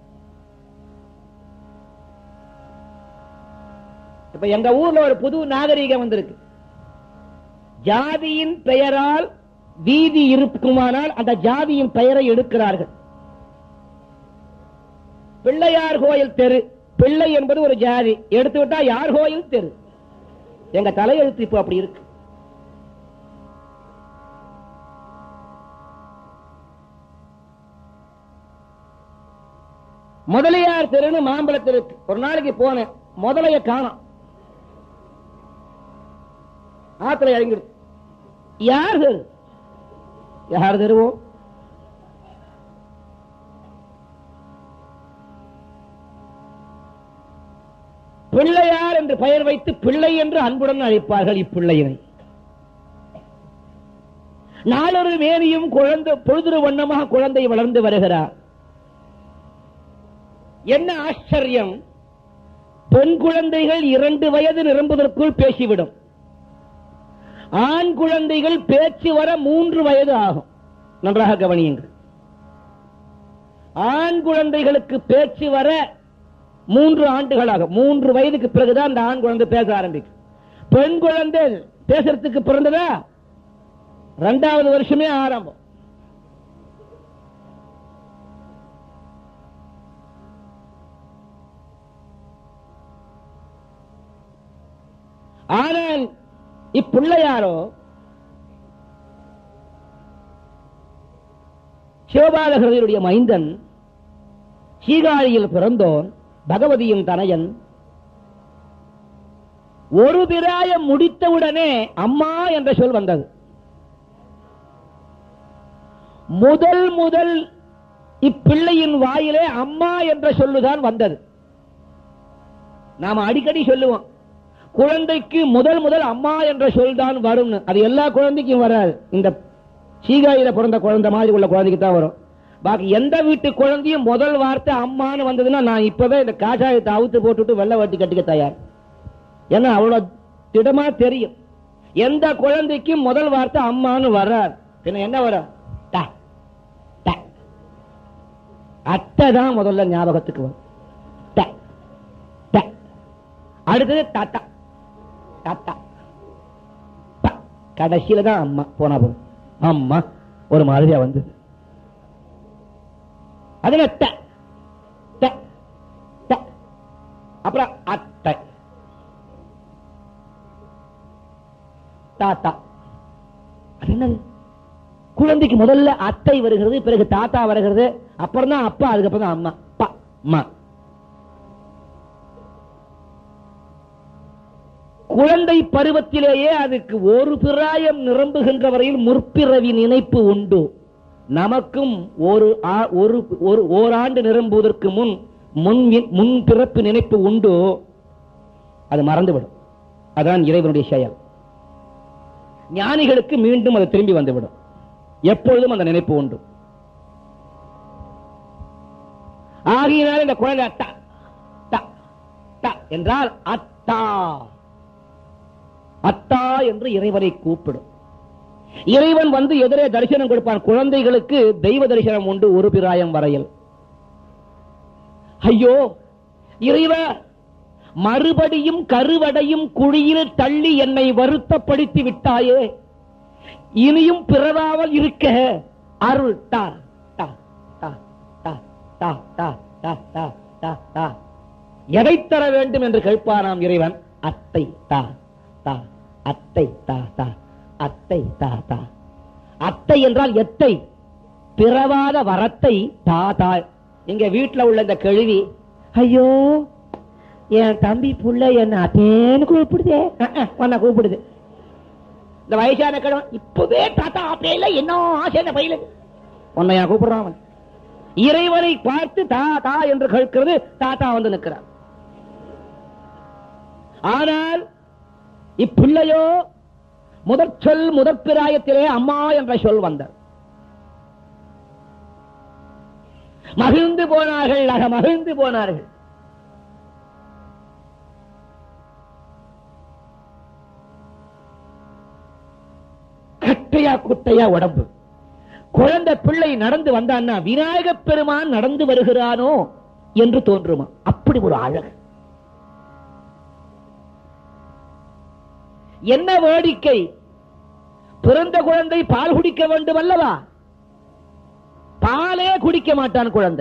[SPEAKER 1] இப்ப எங்க ஊர்ல ஒரு புது நாகரீகம் வந்திருக்கு ஜாதியின் பெயரால் வீதி இருக்குமானால் அந்த ஜாதியின் பெயரை எடுக்கிறார்கள் பிள்ளையார் கோயில் தெரு பிள்ளை என்பது ஒரு ஜாதி எடுத்து விட்டா யார் கோயில் தெரு எங்க தலையெழுத்து இப்ப அப்படி இருக்கு முதலியார் தெருன்னு மாம்பழத்தில் இருக்கு ஒரு நாளைக்கு போனேன் முதலைய காணோம் ஆத்துல இறங்கிடுது யார் தெரு யார் தெருவோம் பிள்ளையார் என்று பெயர் வைத்து பிள்ளை என்று அன்புடன் அழைப்பார்கள் இப்பிள்ளையினை நாளொரு மேனியும் குழந்தை பொழுதுரு வண்ணமாக குழந்தை வளர்ந்து வருகிறார் என்ன ஆச்சரியம் பெண் குழந்தைகள் இரண்டு வயது நிரம்புவதற்குள் பேசிவிடும் ஆண் குழந்தைகள் பேச்சு வர மூன்று வயது ஆகும் நன்றாக கவனியுங்கள் ஆண் குழந்தைகளுக்கு பேச்சு வர மூன்று ஆண்டுகளாக மூன்று வயதுக்கு பிறகுதான் அந்த ஆண் குழந்தை பேச ஆரம்பிக்கும் பெண் குழந்தை பேசுறதுக்கு பிறந்ததா ரெண்டாவது வருஷமே ஆரம்பம் ஆனால் இப்பிள்ளையாரோ சிவபாலகருடைய மைந்தன் சீகாழியில் பிறந்தோன் பகவதியின் தனையன் ஒரு பிராயம் முடித்தவுடனே அம்மா என்ற சொல் வந்தது முதல் முதல் இப்பிள்ளையின் வாயிலே அம்மா என்ற சொல்லுதான் வந்தது நாம அடிக்கடி சொல்லுவோம் குழந்தைக்கு முதல் முதல் அம்மா என்ற சொல் தான் வரும் அது எல்லா குழந்தைக்கும் வராது இந்த சீகாயில பிறந்த குழந்தை மாதிரி உள்ள குழந்தைக்கு தான் வரும் பாக்கி எந்த வீட்டு குழந்தையும் முதல் வார்த்தை அம்மான்னு வந்ததுன்னா நான் இப்பவே இந்த காஷாயத்தை அவுத்து போட்டுட்டு வெள்ளை வட்டி கட்டிக்க தயார் ஏன்னா அவ்வளவு திடமா தெரியும் எந்த குழந்தைக்கும் முதல் வார்த்தை அம்மான்னு வராது பின்ன என்ன வரும் டா, டா. அத்தை தான் முதல்ல ஞாபகத்துக்கு வரும் டா, டா. அடுத்தது தாத்தா தாத்தா ப. கடைசியில தான் அம்மா போனா போதும் அம்மா ஒரு மாதிரியா வந்து அதுல ட, ட, ட. அப்புறம் அத்தை தாத்தா அது என்னது குழந்தைக்கு முதல்ல அத்தை வருகிறது பிறகு தாத்தா வருகிறது அப்புறம் தான் அப்பா அதுக்கப்புறம் தான் அம்மா அப்பா அம்மா குழந்தை பருவத்திலேயே அதுக்கு ஒரு பிராயம் நிரம்புகின்ற வரையில் முற்பிறவி நினைப்பு உண்டு நமக்கும் ஒரு ஆ- ஒரு ஒரு ஓராண்டு நிரம்புவதற்கு முன் முன் முன் பிறப்பு நினைப்பு உண்டு அது மறந்துவிடும் அதான் இறைவனுடைய செயல் ஞானிகளுக்கு மீண்டும் அது திரும்பி வந்துவிடும் எப்பொழுதும் அந்த நினைப்பு உண்டு ஆகையினால் இந்த குழந்தை அத்தா தா, தா என்றால் அத்தா அத்தா என்று இறைவனை கூப்பிடும் இறைவன் வந்து எதிரே தரிசனம் கொடுப்பான் குழந்தைகளுக்கு தெய்வ தரிசனம் உண்டு ஒரு பிராயம் வரையில் ஐயோ இறைவா மறுபடியும் கருவடையும் குழியில் தள்ளி என்னை வருத்தப்படுத்தி விட்டாயே இனியும் பிறவாமல் இருக்க அருள் தா தா தா தா தா தா தா தா தா தா எதை தர வேண்டும் என்று கேட்பானாம் இறைவன் அத்தை தா தா அத்தை தா தா அத்தை தா தா அத்தை என்றால் எத்தை பிறவாத வரத்தை தா தா எங்க வீட்டுல உள்ள இந்த கேள்வி ஐயோ என் தம்பி புள்ள என்ன அத்தேன்னு கூப்பிடுதே அஹ், அஹ், உன்னை கூப்பிடுது இந்த வயசான கிழவன் இப்பவே தாத்தா அப்படியே இல்ல என்ன ஆசை இந்த பையலுக்கு உன்னையா கூப்பிடுறான் அவன் இறைவனை பார்த்து தா தா என்று கேட்கிறது தாத்தா வந்து நிற்கிறார் ஆனால் இப்பிள்ளையோ முதற் சொல் முதற் பிராயத்திலே அம்மா என்ற சொல் வந்தது மகிழ்ந்து போனார்கள் அக மகிழ்ந்து போனார்கள் கட்டையா குட்டையா உடம்பு குழந்தை பிள்ளை நடந்து வந்தான்னா விநாயக பெருமான் நடந்து வருகிறானோ என்று தோன்றுமா அப்படி ஒரு அழகு என்ன வேடிக்கை பிறந்த குழந்தை பால் குடிக்க வேண்டும் அல்லவா பாலே குடிக்க மாட்டான் குழந்தை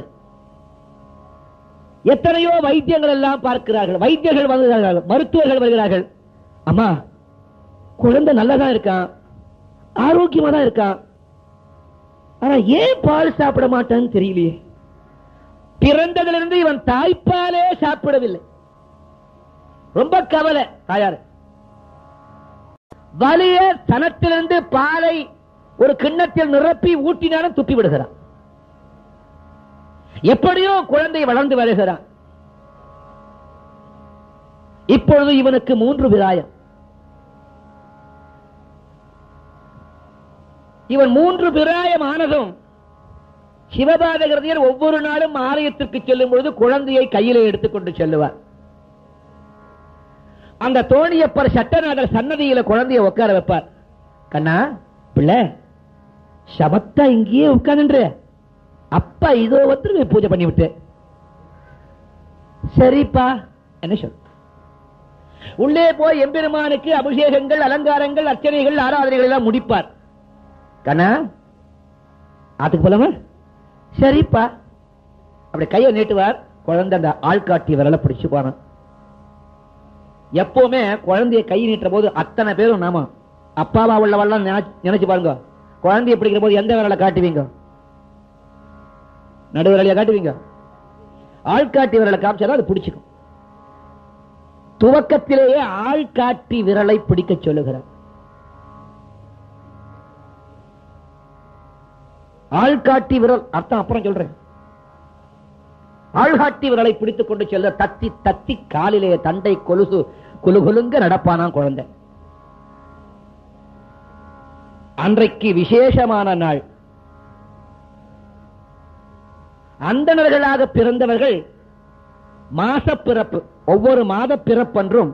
[SPEAKER 1] எத்தனையோ வைத்தியங்கள் எல்லாம் பார்க்கிறார்கள் வைத்தியர்கள் வருகிறார்கள் மருத்துவர்கள் வருகிறார்கள் அம்மா குழந்தை நல்லதா இருக்கான் ஆரோக்கியமா தான் இருக்கான் ஆனா ஏன் பால் சாப்பிட மாட்டான்னு தெரியலையே பிறந்ததிலிருந்து இவன் தாய்ப்பாலே சாப்பிடவில்லை ரொம்ப கவலை தாயார் வலிய தனத்திலிருந்து பாலை ஒரு கிண்ணத்தில் நிரப்பி ஊட்டினாலும் துப்பி விடுகிறான் எப்படியோ குழந்தை வளர்ந்து வருகிறான் இப்பொழுது இவனுக்கு மூன்று விராயம் இவன் மூன்று பிராயம் ஆனதும் சிவபாதகிருதியர் ஒவ்வொரு நாளும் ஆலயத்திற்கு செல்லும் பொழுது குழந்தையை கையிலே எடுத்துக்கொண்டு செல்லுவார் அந்த தோணியப்பர் சட்டநாதர் சன்னதியில குழந்தையை உட்கார வைப்பார் கண்ணா பிள்ளை சமத்தா இங்கேயே உட்கார்ந்து அப்பா இதோ வந்து பூஜை பண்ணி விட்டு சரிப்பா என்ன சொல் உள்ளே போய் எம்பெருமானுக்கு அபிஷேகங்கள் அலங்காரங்கள் அர்ச்சனைகள் ஆராதனைகள் எல்லாம் முடிப்பார் கண்ணா ஆத்துக்கு போலாமா சரிப்பா அப்படி கையை நீட்டுவார் குழந்தை அந்த ஆள்காட்டி விரல பிடிச்சு போனான் எப்பவுமே குழந்தைய கை நீட்டுற போது அத்தனை பேரும் நாம அப்பாவா உள்ளவெல்லாம் நினைச்சு பாருங்க குழந்தைய பிடிக்கிற போது எந்த விரலை காட்டுவீங்க நடுவிரலையா காட்டுவீங்க ஆள்காட்டி விரலை காமிச்சாதான் அது பிடிச்சுக்கும் துவக்கத்திலேயே ஆள்காட்டி விரலை பிடிக்க சொல்லுகிறார் ஆள்காட்டி விரல் அர்த்தம் அப்புறம் சொல்றேன் ஆள்காட்டி விரலை பிடித்துக் கொண்டு செல்ல தத்தி தத்தி காலிலே தண்டை கொலுசு குலுகுலுங்க நடப்பானாம் குழந்தை அன்றைக்கு விசேஷமான நாள் அந்தணர்களாக பிறந்தவர்கள் மாச பிறப்பு ஒவ்வொரு மாத பிறப்பன்றும்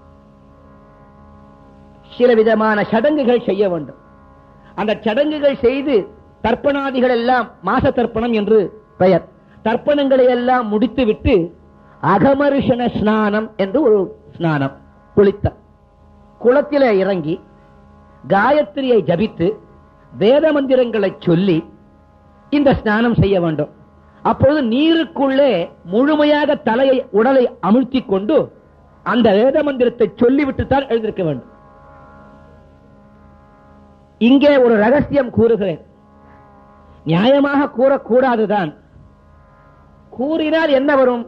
[SPEAKER 1] சில விதமான சடங்குகள் செய்ய வேண்டும் அந்த சடங்குகள் செய்து தர்ப்பணாதிகள் எல்லாம் மாச தர்ப்பணம் என்று பெயர் தர்ப்பணங்களை எல்லாம் முடித்துவிட்டு அகமருஷன ஸ்நானம் என்று ஒரு ஸ்நானம் குளித்த குளத்திலே இறங்கி காயத்ரியை ஜபித்து வேத மந்திரங்களை சொல்லி இந்த ஸ்நானம் செய்ய வேண்டும் அப்பொழுது நீருக்குள்ளே முழுமையாக தலையை உடலை அமிழ்த்திக் கொண்டு அந்த வேத மந்திரத்தை சொல்லிவிட்டு தான் எழுந்திருக்க வேண்டும் இங்கே ஒரு ரகசியம் கூறுகிறேன் நியாயமாக கூறக்கூடாதுதான் கூறினால் என்ன வரும்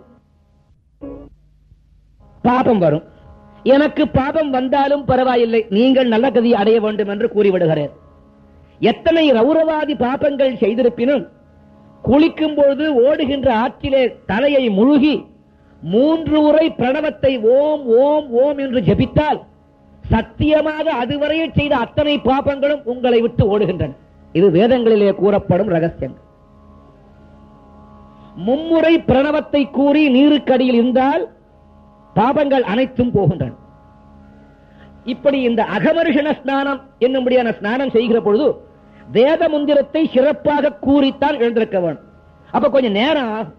[SPEAKER 1] பாபம் வரும் எனக்கு பாபம் வந்தாலும் பரவாயில்லை நீங்கள் நல்ல கதி அடைய வேண்டும் என்று கூறிவிடுகிறேன் எத்தனை ரௌரவாதி பாபங்கள் செய்திருப்பினும் குளிக்கும் பொழுது ஓடுகின்ற ஆற்றிலே தலையை முழுகி மூன்று உரை பிரணவத்தை ஓம் ஓம் ஓம் என்று ஜபித்தால் சத்தியமாக அதுவரையே செய்த அத்தனை பாபங்களும் உங்களை விட்டு ஓடுகின்றன இது வேதங்களிலே கூறப்படும் ரகசியங்கள் மும்முறை பிரணவத்தை கூறி நீருக்கடியில் இருந்தால் பாபங்கள் அனைத்தும் போகின்றன இப்படி இந்த அகமருஷண ஸ்நானம் என்னும்படியான ஸ்நானம் செய்கிற பொழுது வேத மந்திரத்தை சிறப்பாக கூறித்தான் எழுந்திருக்க வேண்டும் அப்ப கொஞ்சம் நேரம் ஆகும்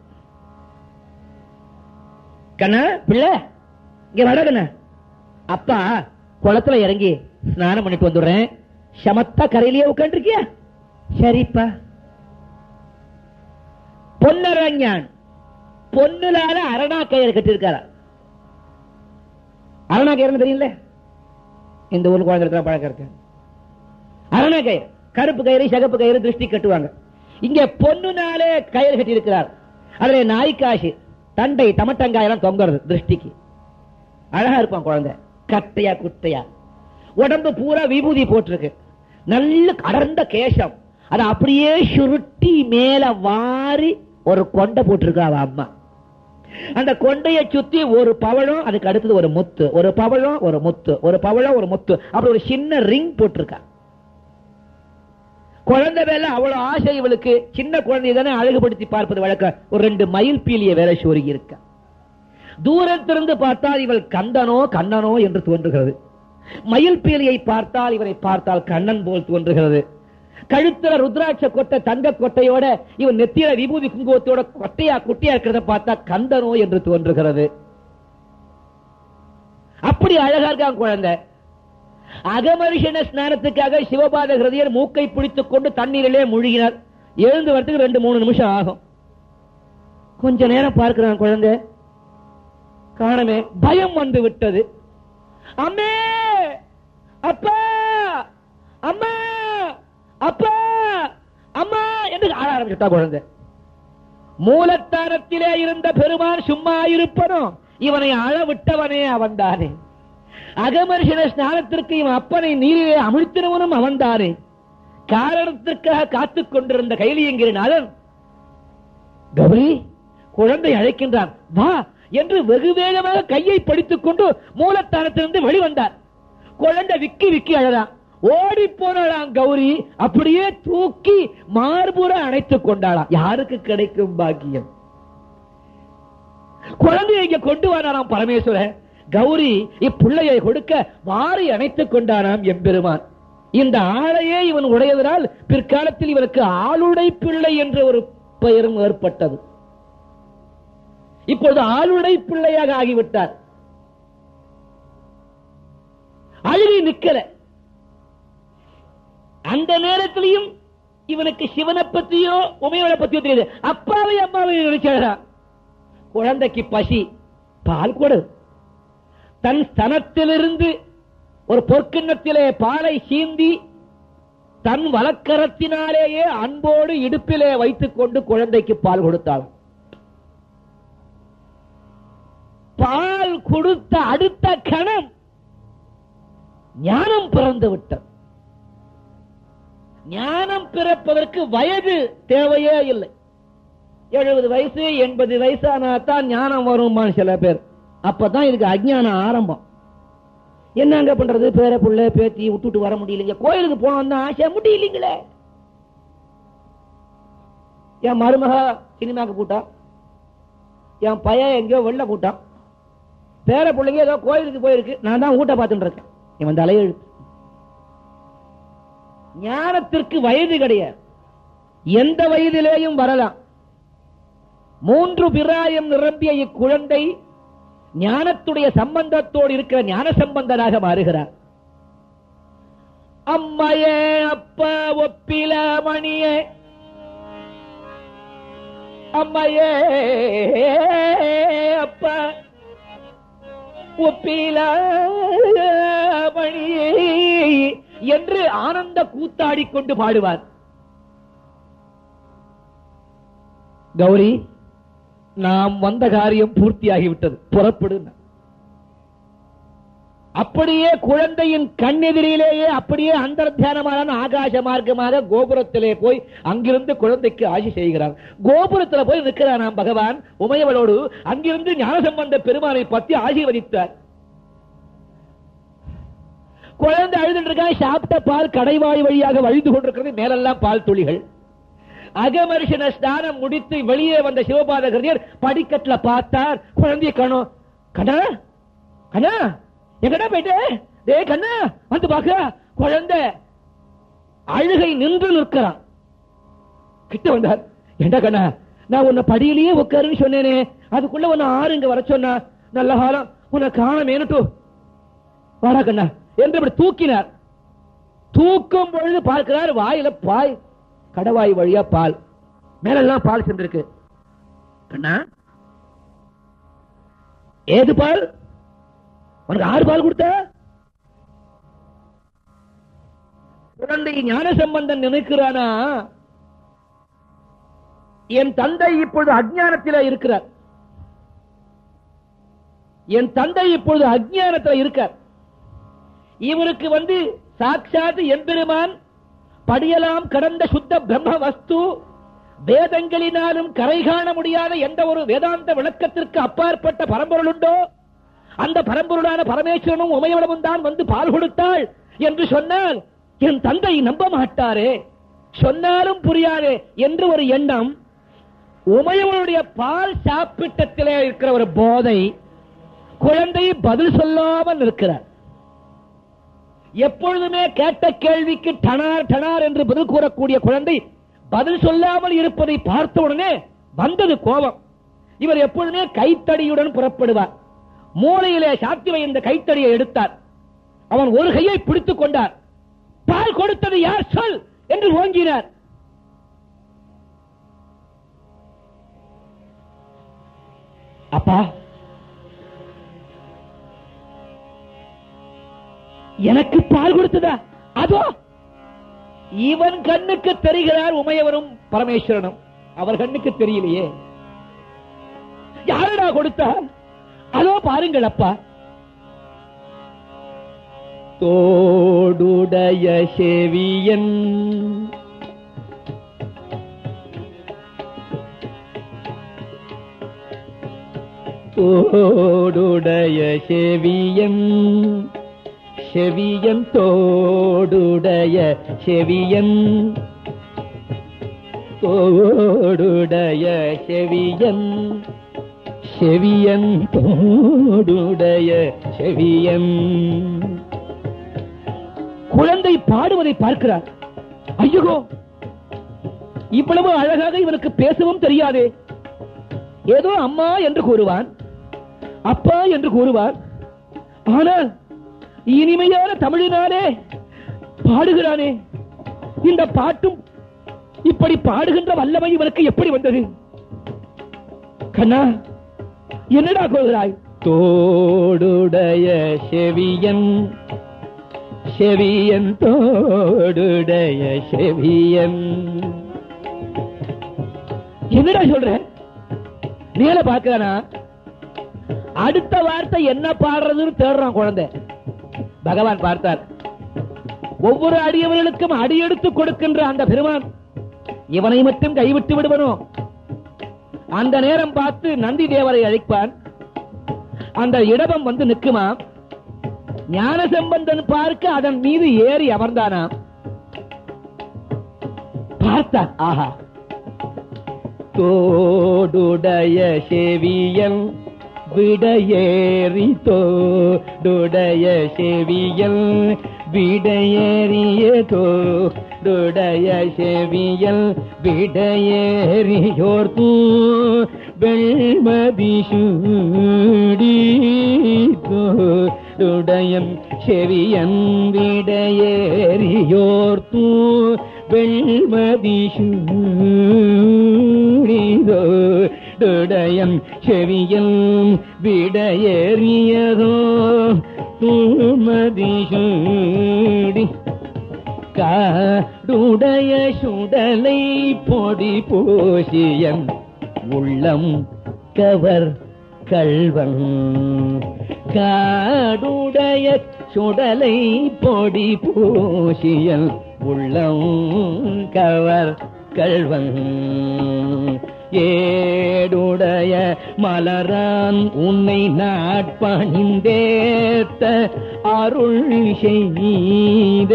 [SPEAKER 1] கண்ணா பிள்ளை இங்க வடகண்ண அப்பா குளத்துல இறங்கி ஸ்நானம் பண்ணிட்டு வந்துடுறேன் சமத்தா கரையிலேயே உட்காந்துருக்கியா சரிப்பா பொன்னரஞ்சான் பொன்னுலால அரணா கயிறு கட்டிருக்காரா அரணா கயிறு தெரியல இந்த ஊர் குழந்தை இருக்கிற பழக்கம் இருக்கு அரணா கயிறு கருப்பு கயிறு சிகப்பு கயிறு திருஷ்டி கட்டுவாங்க இங்க பொண்ணுனாலே கயிறு கட்டி இருக்கிறார் அதுல நாய்க்காசு தண்டை தமட்டங்காய் எல்லாம் தொங்குறது திருஷ்டிக்கு அழகா இருப்பான் குழந்தை கட்டையா குட்டையா உடம்பு பூரா விபூதி போட்டிருக்கு நல்ல அடர்ந்த கேசம் அதை அப்படியே சுருட்டி மேல வாரி ஒரு கொண்டை போட்டிருக்கா அவ அம்மா அந்த கொண்டையை சுத்தி ஒரு பவழம் அதுக்கு அடுத்தது ஒரு முத்து ஒரு பவழம் ஒரு முத்து ஒரு பவழம் ஒரு முத்து அப்படி ஒரு சின்ன ரிங் போட்டிருக்கா குழந்தை வேலை அவ்வளவு ஆசை இவளுக்கு சின்ன குழந்தை தானே அழகுபடுத்தி பார்ப்பது வழக்கம் ஒரு ரெண்டு மயில் பீலிய வேலை சோறுகி இருக்க தூரத்திலிருந்து பார்த்தால் இவள் கந்தனோ கண்ணனோ என்று தோன்றுகிறது மயில் பீலியை பார்த்தால் இவரை பார்த்தால் கண்ணன் போல் தோன்றுகிறது கழுத்துல ருத்ராட்ச கொட்டை தங்க கொட்டையோட இவன் நெத்தியில விபூதி குங்குமத்தோட கொட்டையா குட்டியா இருக்கிறத பார்த்தா கந்தனோ என்று தோன்றுகிறது அப்படி அழகா இருக்கான் குழந்தை அகமரிஷன ஸ்நானத்துக்காக சிவபாத ஹிருதயர் மூக்கை பிடித்துக் கொண்டு தண்ணீரிலே முழுகினார் எழுந்து வரதுக்கு ரெண்டு மூணு நிமிஷம் ஆகும் கொஞ்ச நேரம் பார்க்கிறான் குழந்தை காணமே பயம் வந்து விட்டது அம்மே அப்பா அம்மா அப்பா அம்மா என்று ஆட ஆரம்பிச்சுட்டா குழந்தை மூலத்தானத்திலே இருந்த பெருமான் சும்மா இருப்பனோ இவனை அளவிட்டவனே அவன்தானே அகமர்ஷன ஸ்நானத்திற்கு இவன் அப்பனை நீரிலே அமிழ்த்தினவனும் அவன்தானே காரணத்திற்காக காத்துக் கொண்டிருந்த கைலியங்கிரிநாதன் கௌரி குழந்தை அழைக்கின்றான் வா என்று வெகு வேகமாக கையை படித்துக் கொண்டு மூலத்தானத்திலிருந்து வெளிவந்தார் குழந்தை விக்கி விக்கி அழறான் ஓடி போனாளாம் கௌரி அப்படியே தூக்கி மார்புற அணைத்துக் கொண்டாளாம் யாருக்கு கிடைக்கும் பாக்கியம் குழந்தையை இங்க கொண்டு வரானாம் பரமேஸ்வரன் கௌரி இப்பிள்ளையை கொடுக்க வாரி அணைத்துக் கொண்டானாம் எம்பெருமான் இந்த ஆளையே இவன் உடையதனால் பிற்காலத்தில் இவனுக்கு ஆளுடை பிள்ளை என்ற ஒரு பெயரும் ஏற்பட்டது இப்பொழுது ஆளுடை பிள்ளையாக ஆகிவிட்டார் அழுகை நிக்கல அந்த நேரத்திலையும் இவனுக்கு சிவனை பத்தியோ உமையோட பத்தியோ தெரியாது அப்பாவை அம்மாவை நினைச்சாரா குழந்தைக்கு பசி பால் கொடு தன் ஸ்தனத்திலிருந்து ஒரு பொற்கிண்ணத்திலே பாலை சீந்தி தன் வலக்கரத்தினாலேயே அன்போடு இடுப்பிலே வைத்துக் கொண்டு குழந்தைக்கு பால் கொடுத்தாள் பால் கொடுத்த அடுத்த கணம் ஞானம் பிறந்து விட்டது ஞானம் பிறப்பதற்கு வயது தேவையே இல்லை எழுபது வயசு எண்பது வயசானா தான் ஞானம் வருமான்னு சில பேர் அப்பதான் இதுக்கு அஜ்ஞானம் ஆரம்பம் என்னங்க பண்றது பேர புள்ள பேத்தி விட்டுட்டு வர முடியலைங்க கோயிலுக்கு போனோம் தான் ஆசை முடியலைங்களே என் மருமக சினிமாக்கு கூட்டா என் பையன் எங்கேயோ வெளில கூட்டான் பேர பிள்ளைங்க ஏதோ கோயிலுக்கு போயிருக்கு நான் தான் ஊட்ட பார்த்துட்டு இருக்கேன் இவன் தலையெழுத்து ஞானத்திற்கு வயது கிடையாது எந்த வயதிலேயும் வரலாம் மூன்று பிராயம் நிரம்பிய இக்குழந்தை ஞானத்துடைய சம்பந்தத்தோடு இருக்கிற ஞான சம்பந்தனாக மாறுகிறார் அம்மையே அப்பா ஒப்பில மணியே அம்மையே அப்பா ஒப்பில மணியே என்று ஆனந்த கூத்தாடி கொண்டு பாடுவார் கௌரி நாம் வந்த காரியம் பூர்த்தியாகிவிட்டது புறப்படு அப்படியே குழந்தையின் கண்ணெதிரிலேயே அப்படியே அந்தர்த்தியானமான ஆகாச மார்க்கமாக கோபுரத்திலே போய் அங்கிருந்து குழந்தைக்கு ஆசி செய்கிறார் கோபுரத்தில் போய் நிற்கிறானாம் பகவான் உமையவளோடு அங்கிருந்து ஞானசம்பந்த பெருமானை பற்றி ஆசீர்வதித்தார் குழந்தை அழுதுட்டு இருக்கான் சாப்பிட்ட பால் கடைவாய் வழியாக வழிந்து கொண்டிருக்கிறது மேலெல்லாம் பால் துளிகள் அகமரிஷன ஸ்நானம் முடித்து வெளியே வந்த சிவபாத கரியர் படிக்கட்டுல பார்த்தார் குழந்தைய காணோம் கண்ணா கண்ணா எங்கடா போயிட்டு டே கண்ணா வந்து பாக்க குழந்தை அழுகை நின்று நிற்கிறான் கிட்ட வந்தார் ஏண்டா கண்ணா நான் உன்னை படியிலேயே உட்காருன்னு சொன்னேனே அதுக்குள்ள உன்னை ஆறு இங்க வர சொன்னா நல்ல காலம் உன்னை காண மேனட்டு வாடா கண்ணா என்று இப்படி தூக்கினார் தூக்கும் பொழுது பார்க்கிறார் வாயில பாய் கடவாய் வழியா பால் மேலெல்லாம் பால் சென்றிருக்கு கண்ணா ஏது பால் உனக்கு ஆறு பால் கொடுத்த குழந்தை ஞான சம்பந்தன் நினைக்கிறானா என் தந்தை இப்பொழுது அஜ்ஞானத்தில் இருக்கிறார் என் தந்தை இப்பொழுது அஜ்ஞானத்தில் இருக்கார் இவருக்கு வந்து சாட்சாத் எம்பெருமான் படியலாம் கடந்த சுத்த பிரம்ம வஸ்து வேதங்களினாலும் கரை காண முடியாத எந்த ஒரு வேதாந்த விளக்கத்திற்கு அப்பாற்பட்ட பரம்பொருள் உண்டோ அந்த பரம்பொருளான பரமேஸ்வரனும் உமையவளமும் தான் வந்து பால் கொடுத்தாள் என்று சொன்னால் என் தந்தை நம்ப மாட்டாரே சொன்னாலும் புரியாதே என்று ஒரு எண்ணம் உமையவளுடைய பால் சாப்பிட்டத்திலே இருக்கிற ஒரு போதை குழந்தை பதில் சொல்லாமல் இருக்கிறார் எப்பொழுதுமே கேட்ட கேள்விக்கு டனார் டனார் என்று பதில் கூறக்கூடிய குழந்தை பதில் சொல்லாமல் இருப்பதை பார்த்த உடனே வந்தது கோபம் இவர் எப்பொழுதுமே கைத்தடியுடன் புறப்படுவார் மூளையிலே சாத்தி வைந்த கைத்தடியை எடுத்தார் அவன் ஒரு கையை பிடித்துக் கொண்டார் பால் கொடுத்தது யார் சொல் என்று ஓங்கினார் அப்பா எனக்கு பால் கொடுத்ததா அதோ இவன் கண்ணுக்கு தெரிகிறார் உமையவரும் பரமேஸ்வரனும் அவர் கண்ணுக்கு தெரியலையே யாரடா கொடுத்தா அதோ பாருங்கள் அப்பா தோடுடைய செவியன் தோடுடைய செவியன் செவியன் தோடுடைய செவியன் தோடுடைய செவியன் செவியன் தோடுடைய செவியன் குழந்தை பாடுவதை பார்க்கிறார் ஐயோ இவ்வளவு அழகாக இவனுக்கு பேசவும் தெரியாதே ஏதோ அம்மா என்று கூறுவான் அப்பா என்று கூறுவார் ஆனால் இனிமையான தமிழினாலே பாடுகிறானே இந்த பாட்டும் இப்படி பாடுகின்ற வல்லமை இவனுக்கு எப்படி வந்தது கண்ணா என்னடா கோகிறாய் தோடுடைய செவியன் செவியன் தோடுடைய செவியன் என்னடா சொல்ற நேர பாக்குறானா அடுத்த வார்த்தை என்ன பாடுறதுன்னு தேடுறான் குழந்தை பகவான் பார்த்தார் ஒவ்வொரு அடியவர்களுக்கும் அடியெடுத்து கொடுக்கின்ற அந்த பெருமான் இவனை மட்டும் கைவிட்டு விடுவனோ அந்த நேரம் பார்த்து நந்தி தேவரை அழைப்பான் அந்த இடபம் வந்து நிற்குமா ஞான சம்பந்தன் பார்க்க அதன் மீது ஏறி அமர்ந்தானாம் பார்த்தான் ஆஹா தோடுடைய செவியன் விடையேறி தோடுடைய செவியல் விடையேறிய தோடுடைய செவியல் விடையேறியோர் தூ வெள்மதி சூடி தோடுடையம் செவியன் விடையேறியோர் தூ வெள்மதி சூடிதோ டுடயம் செவியல் விடையேறியதோ தூமதி சூடி காடுடைய சுடலை பொடி பூசியன் உள்ளம் கவர் கள்வன் காடுடைய சுடலை பொடி பூசியல் உள்ளம் கவர் கள்வன் ஏடுடைய மலரான் உன்னை நாட்பணிந்தேத்த அருள் செய்த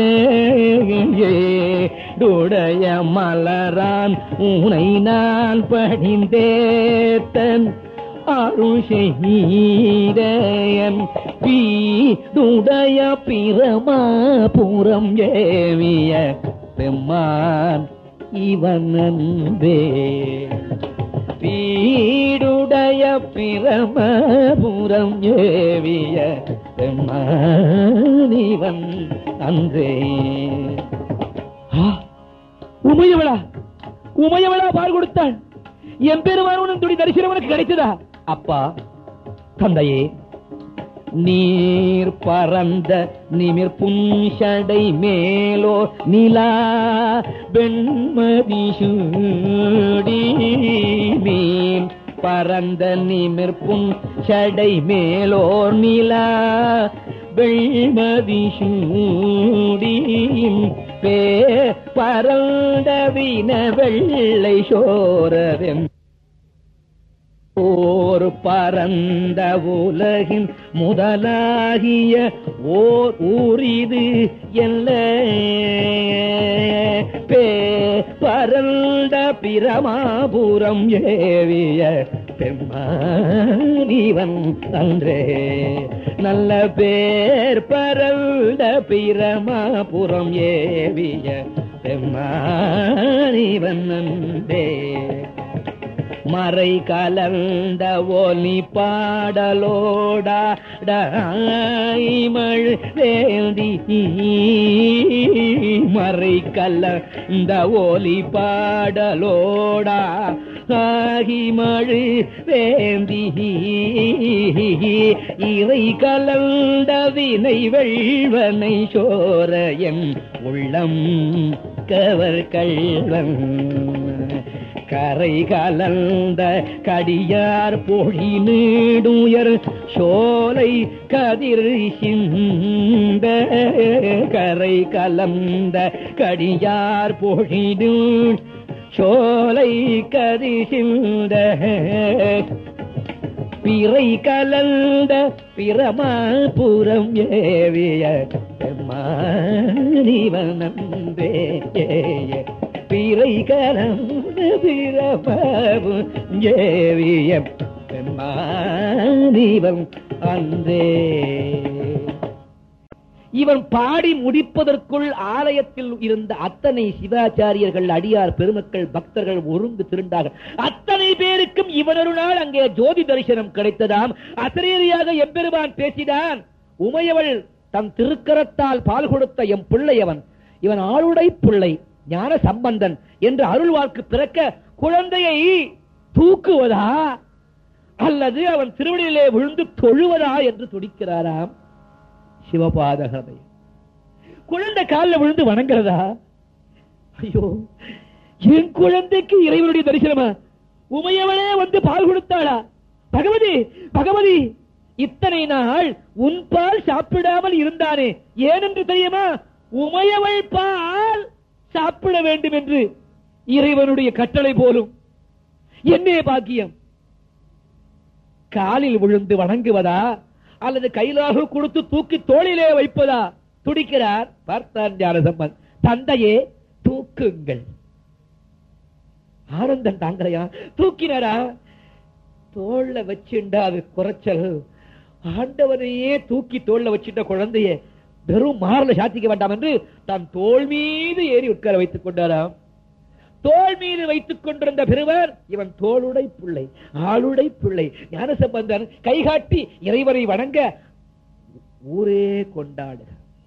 [SPEAKER 1] ஏடுடைய மலரான் உன்னை நான் பணிந்தேத்தன் அருள் செய்தயன் பீடுடைய பிரமாபுரம் ஏவிய பெம்மான் இவன் அன்பே பீடுடைய பிரமபுரம் ஏவிய பெம்மான் இவன் அன்றே உமையவளா உமையவளா பால் கொடுத்தாள் எம்பெருமானும் துடி தரிசனம் உனக்கு கிடைத்ததா அப்பா தந்தையே நீர் பறந்த நிமிர் புன்ஷடை மேலோ நிலா வெண்மதி சூடி மீன் பறந்த நிமிர் புன்ஷடை மேலோர் நிலா வெண்மதி சூடியும் பே பறந்த வின வெள்ளை சோரவெம் ஓர் பரந்த உலகின் முதலாகிய ஓர் ஊரிது எல்ல பே பரந்த பிரமாபுரம் ஏவிய பெம்மானிவன் அன்றே நல்ல பேர் பரந்த பிரமாபுரம் ஏவிய பெம்மானிவன் அன்றே மறை கலந்த ஒலி பாடலோடாய்மழ் வேந்தி மறை கலந்த ஒலி பாடலோடா ஆகிமழு வேந்தி இவை கலந்த வினை வெள்வனை சோர என் உள்ளம் கவர் கள்வன் கரை கலந்த கடியார் பொழி நீடுயர் சோலை கதிர் சிந்த கரை கலந்த கடியார் பொழி நீடு சோலை கதிர் சிந்த பிறை கலந்த பிரமாபுரம் ஏவிய மாணிவனந்தே பிறை கலந்த பிரமாபுரம் ஏவிய மாணிவன் அந்தே இவன் பாடி முடிப்பதற்குள் ஆலயத்தில் இருந்த அத்தனை சிவாச்சாரியர்கள் அடியார் பெருமக்கள் பக்தர்கள் ஒருங்கு திருண்டார்கள் அத்தனை பேருக்கும் இவனொரு நாள் அங்கே ஜோதி தரிசனம் கிடைத்ததாம் அசரீரியாக எம்பெருமான் பேசினான் உமையவள் தன் திருக்கரத்தால் பால் கொடுத்த எம் பிள்ளையவன் இவன் ஆளுடை பிள்ளை ஞான சம்பந்தன் என்று அருள் வாக்கு பிறக்க குழந்தையை தூக்குவதா அல்லது அவன் திருவடியிலே விழுந்து தொழுவதா என்று துடிக்கிறாராம் சிவபாதகதை குழந்தை காலில் விழுந்து வணங்குறதா ஐயோ என் குழந்தைக்கு இறைவனுடைய தரிசனமா உமையவளே வந்து பால் கொடுத்தாளா பகவதி பகவதி இத்தனை நாள் உன் பால் சாப்பிடாமல் இருந்தானே ஏனென்று தெரியுமா உமையவள் பால் சாப்பிட வேண்டும் என்று இறைவனுடைய கட்டளை போலும் என்னே பாக்கியம் காலில் விழுந்து வணங்குவதா அல்லது கையிலாக கொடுத்து தூக்கி தோளிலே வைப்பதா துடிக்கிறார் பார்த்தான் ஞானசம்பன் தந்தையே தூக்குங்கள் ஆனந்தம் தாங்கலையா தூக்கினாரா தோல்ல வச்சுண்டா அது குறைச்சல் ஆண்டவனையே தூக்கி தோல்ல வச்சுட்ட குழந்தைய வெறும் மாறல சாத்திக்க வேண்டாம் என்று தான் தோல் மீது ஏறி உட்கார வைத்துக் கொண்டாராம் தோல் மீது வைத்துக் கொண்டிருந்த பெருவர் இவன் தோளுடை பிள்ளை ஆளுடை பிள்ளை ஞானசம்பந்தன் கைகாட்டி இறைவரை வணங்க ஊரே கொண்டாடு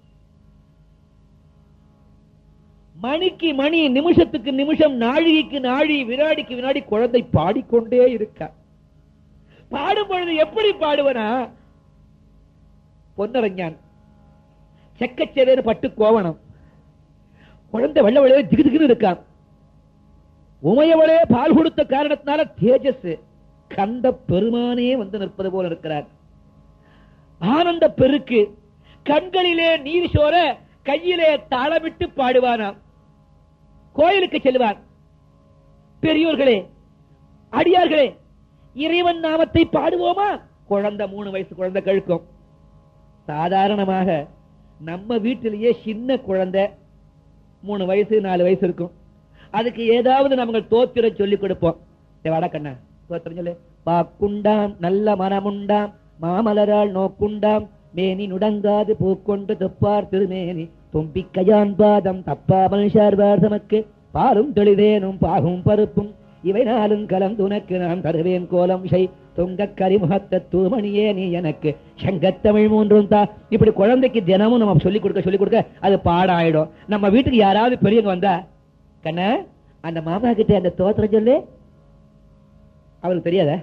[SPEAKER 1] மணிக்கு மணி நிமிஷத்துக்கு நிமிஷம் நாழிகைக்கு நாழி வினாடிக்கு வினாடி குழந்தை பாடிக்கொண்டே இருக்க பாடும் பொழுது எப்படி பாடுவனா பொன்னரஞ்சான் செக்கச்செவேறு பட்டு கோவணம் குழந்தை வெள்ள வெள்ள திகு திகுன்னு இருக்கான் உமையவளே பால் கொடுத்த காரணத்தினால தேஜஸ் கந்த பெருமானே வந்து நிற்பது போல இருக்கிறார் ஆனந்த பெருக்கு கண்களிலே நீர் சோர கையிலே தாளமிட்டு பாடுவானாம் கோயிலுக்கு செல்வார் பெரியோர்களே அடியார்களே இறைவன் நாமத்தை பாடுவோமா குழந்தை மூணு வயசு குழந்தை கழுக்கும் சாதாரணமாக நம்ம வீட்டிலேயே சின்ன குழந்தை மூணு வயசு நாலு வயசு இருக்கும் அதுக்கு ஏதாவது நம்ம தோத்திர சொல்லி கொடுப்போம் டேய் வாடா கண்ணா தோத்திரம் சொல்லு பாக்குண்டாம் நல்ல மனமுண்டாம் மாமலரால் நோக்குண்டாம் மேனி நுடங்காது பூக்கொண்டு துப்பார் திருமேனி தும்பிக்கையான் பாதம் தப்பாமல் சார்பார் தமக்கு பாலும் தெளிதேனும் பாகும் பருப்பும் இவை நாளும் கலந்துனக்கு நான் தருவேன் கோலம் செய் துங்க கரிமுகத்த தூமணியே நீ எனக்கு சங்கத்தமிழ் மூன்றும் தா இப்படி குழந்தைக்கு தினமும் நம்ம சொல்லிக் கொடுக்க சொல்லிக் கொடுக்க அது பாடம் ஆயிடும் நம்ம வீட்டுக்கு யாராவது பெரியவங்க வந்தா கண்ணா அந்த மாமா கிட்ட அந்த தோத்திரம் சொல்லு அவருக்கு தெரியாத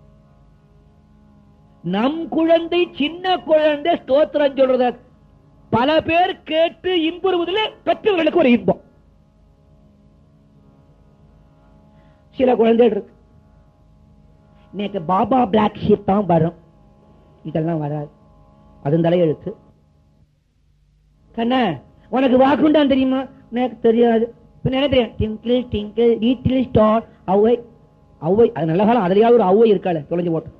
[SPEAKER 1] நம் குழந்தை சின்ன குழந்தை ஸ்தோத்திரம் சொல்றத பல பேர் கேட்டு இன்புறுவதில் பெற்றவர்களுக்கு ஒரு இன்பம் சில குழந்தைகள் இருக்கு நேற்று பாபா பிளாக் ஷீப் தான் வரும் இதெல்லாம் வராது அது தலையெழுத்து கண்ணா உனக்கு வாக்குண்டான் தெரியுமா எனக்கு தெரியாது பின்ன என்ன தெரியும் twinkle twinkle little star Avvai Avvai அது நல்ல காலம் அதுலயாவது ஒரு அவ்வை இருக்காளே தொலைஞ்சு போட்டு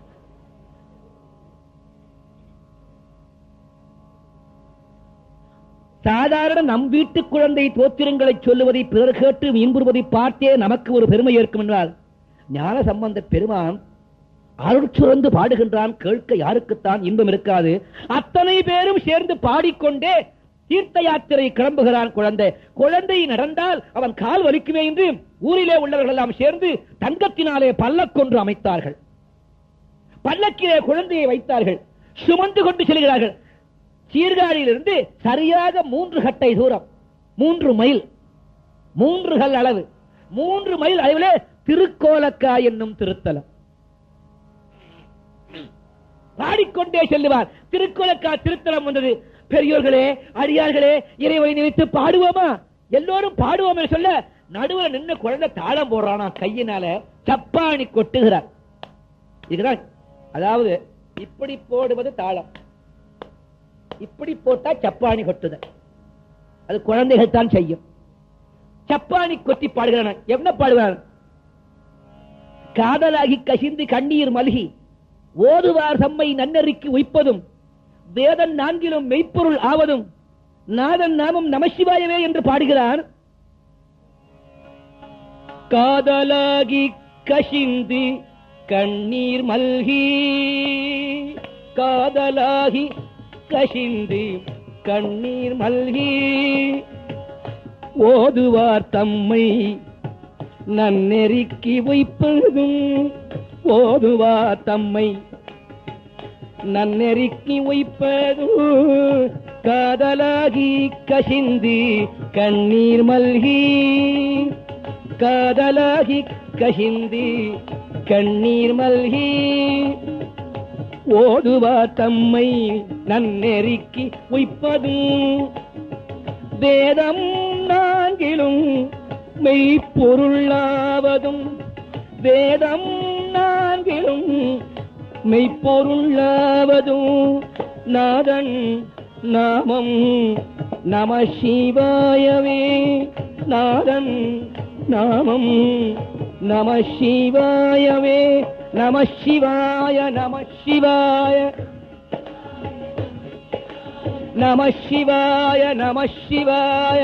[SPEAKER 1] சாதாரண நம் வீட்டு குழந்தை தோத்திரங்களை சொல்லுவதை பிறர் கேட்டு இன்புறுவதை பார்த்தே நமக்கு ஒரு பெருமை ஏற்கும் என்றால் ஞான சம்பந்த பெருமான் அருள் சுரந்து பாடுகின்றான் கேட்க யாருக்குத்தான் இன்பம் இருக்காது அத்தனை பேரும் சேர்ந்து பாடிக்கொண்டே தீர்த்த யாத்திரை கிளம்புகிறான் குழந்தை குழந்தை நடந்தால் அவன் கால் வலிக்குமே என்று ஊரிலே உள்ளவர்கள் எல்லாம் சேர்ந்து தங்கத்தினாலே பல்லக்கொன்று அமைத்தார்கள் பல்லக்கிலே குழந்தையை வைத்தார்கள் சுமந்து கொண்டு செல்கிறார்கள் சீர்காழியிலிருந்து சரியாக மூன்று கட்டை தூரம் மூன்று மைல் மூன்று கல் அளவு மூன்று மைல் அளவிலே திருக்கோலக்கா என்னும் திருத்தலம் பாடிக்கொண்டே செல்லுவார் திருக்கோலக்கா திருத்தலம் வந்தது பெரியோர்களே அடியார்களே இறைவனை நினைத்து பாடுவோமா எல்லோரும் பாடுவோம் என்று சொல்ல நடுவுல நின்னு குழந்தை தாளம் போடுறானா கையினால சப்பாணி கொட்டுகிறார் இதுதான் அதாவது இப்படி போடுவது தாளம் இப்படி போட்டா சப்பாணி கொட்டுதல் அது குழந்தைகள் தான் செய்யும் சப்பாணி கொத்தி பாடுகிறான் என்ன பாடுகிறான் காதலாகி கசிந்து கண்ணீர் மல்கி ஓதுவார் தம்மை நன்னறிக்கு உய்ப்பதும் வேதன் நான்கிலும் மெய்ப்பொருள் ஆவதும் நாதன் நாமம் நமசிவாயவே என்று பாடுகிறான் காதலாகி கசிந்து கண்ணீர் மல்கி காதலாகி கசிந்து கண்ணீர் மல்கி ஓதுவார் தம்மை நன்னெறிக்கு வைப்பதும் ஓதுவார் தம்மை நன்னெறிக்கு வைப்பதும் காதலாகி கசிந்து கண்ணீர் மல்கி காதலாகி கசிந்து கண்ணீர் மல்கி ஓதுவா தம்மை நன்னெறிக்கு உய்ப்பதும் வேதம் நான்கிலும் மெய்ப்பொருளாவதும் வேதம் நான்கிலும் மெய்ப்பொருளாவதும் நாதன் நாமம் நம சிவாயவே நாதன் நாமம் நம சிவாயவே நம சிவாய நம சிவாய நம சிவாய நம சிவாய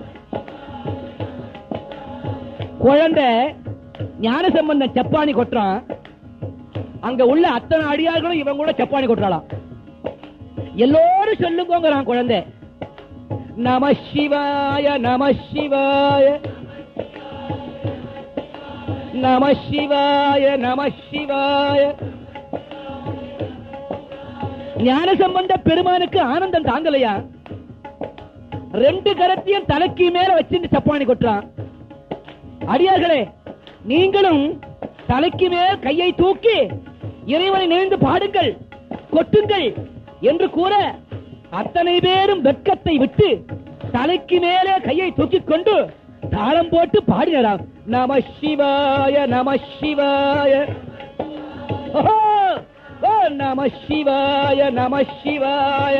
[SPEAKER 1] குழந்தை ஞான சம்பந்தம் சப்பானி கொட்டுறான் அங்க உள்ள அத்தனை அடியார்களும் இவன் கூட சப்பானி கொட்டுறாளாம் எல்லோரும் சொல்லுங்கோங்கிறான் குழந்தை நம சிவாய நம சிவாய நம சிவாய நம சிவாய ஞான சம்பந்த பெருமானுக்கு ஆனந்தம் தாங்கலையா ரெண்டு கரத்தையும் தலைக்கு மேல வச்சு சப்பானி கொட்டுறான் அடியார்களே நீங்களும் தலைக்கு மேல் கையை தூக்கி இறைவனை நினைந்து பாடுங்கள் கொட்டுங்கள் என்று கூற அத்தனை பேரும் வெட்கத்தை விட்டு தலைக்கு மேலே கையை தூக்கிக் கொண்டு தாளம் போட்டு பாடினாராம் நம சிவாய நம சிவாய ஓஹோ! ஓ நம சிவாய நம சிவாய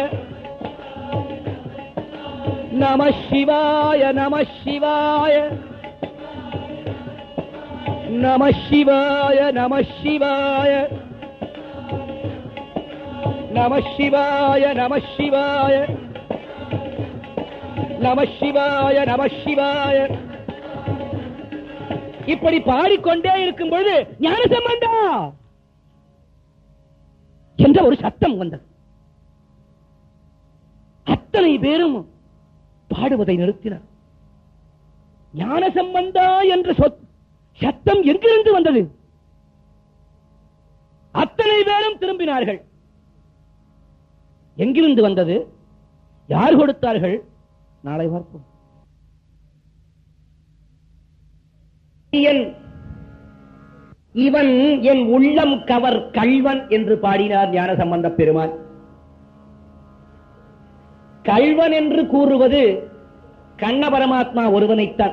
[SPEAKER 1] நம சிவாய நம சிவாய நம சிவாய நம சிவாய நம சிவாய நம சிவாய நம சிவாய நம சிவாய இப்படி பாடிக்கொண்டே இருக்கும் பொழுது ஞான சம்பந்தா என்ற ஒரு சத்தம் வந்தது அத்தனை பேரும் பாடுவதை நிறுத்தினர் ஞான சம்பந்தா என்ற சொத் சத்தம் எங்கிருந்து வந்தது அத்தனை பேரும் திரும்பினார்கள் எங்கிருந்து வந்தது யார் கொடுத்தார்கள் நாளை பார்ப்போம் என் இவன் என் உள்ளம் கவர் கள்வன் என்று பாடினார் ஞான சம்பந்த பெருமான் கள்வன் என்று கூறுவது கண்ண பரமாத்மா ஒருவனைத்தான்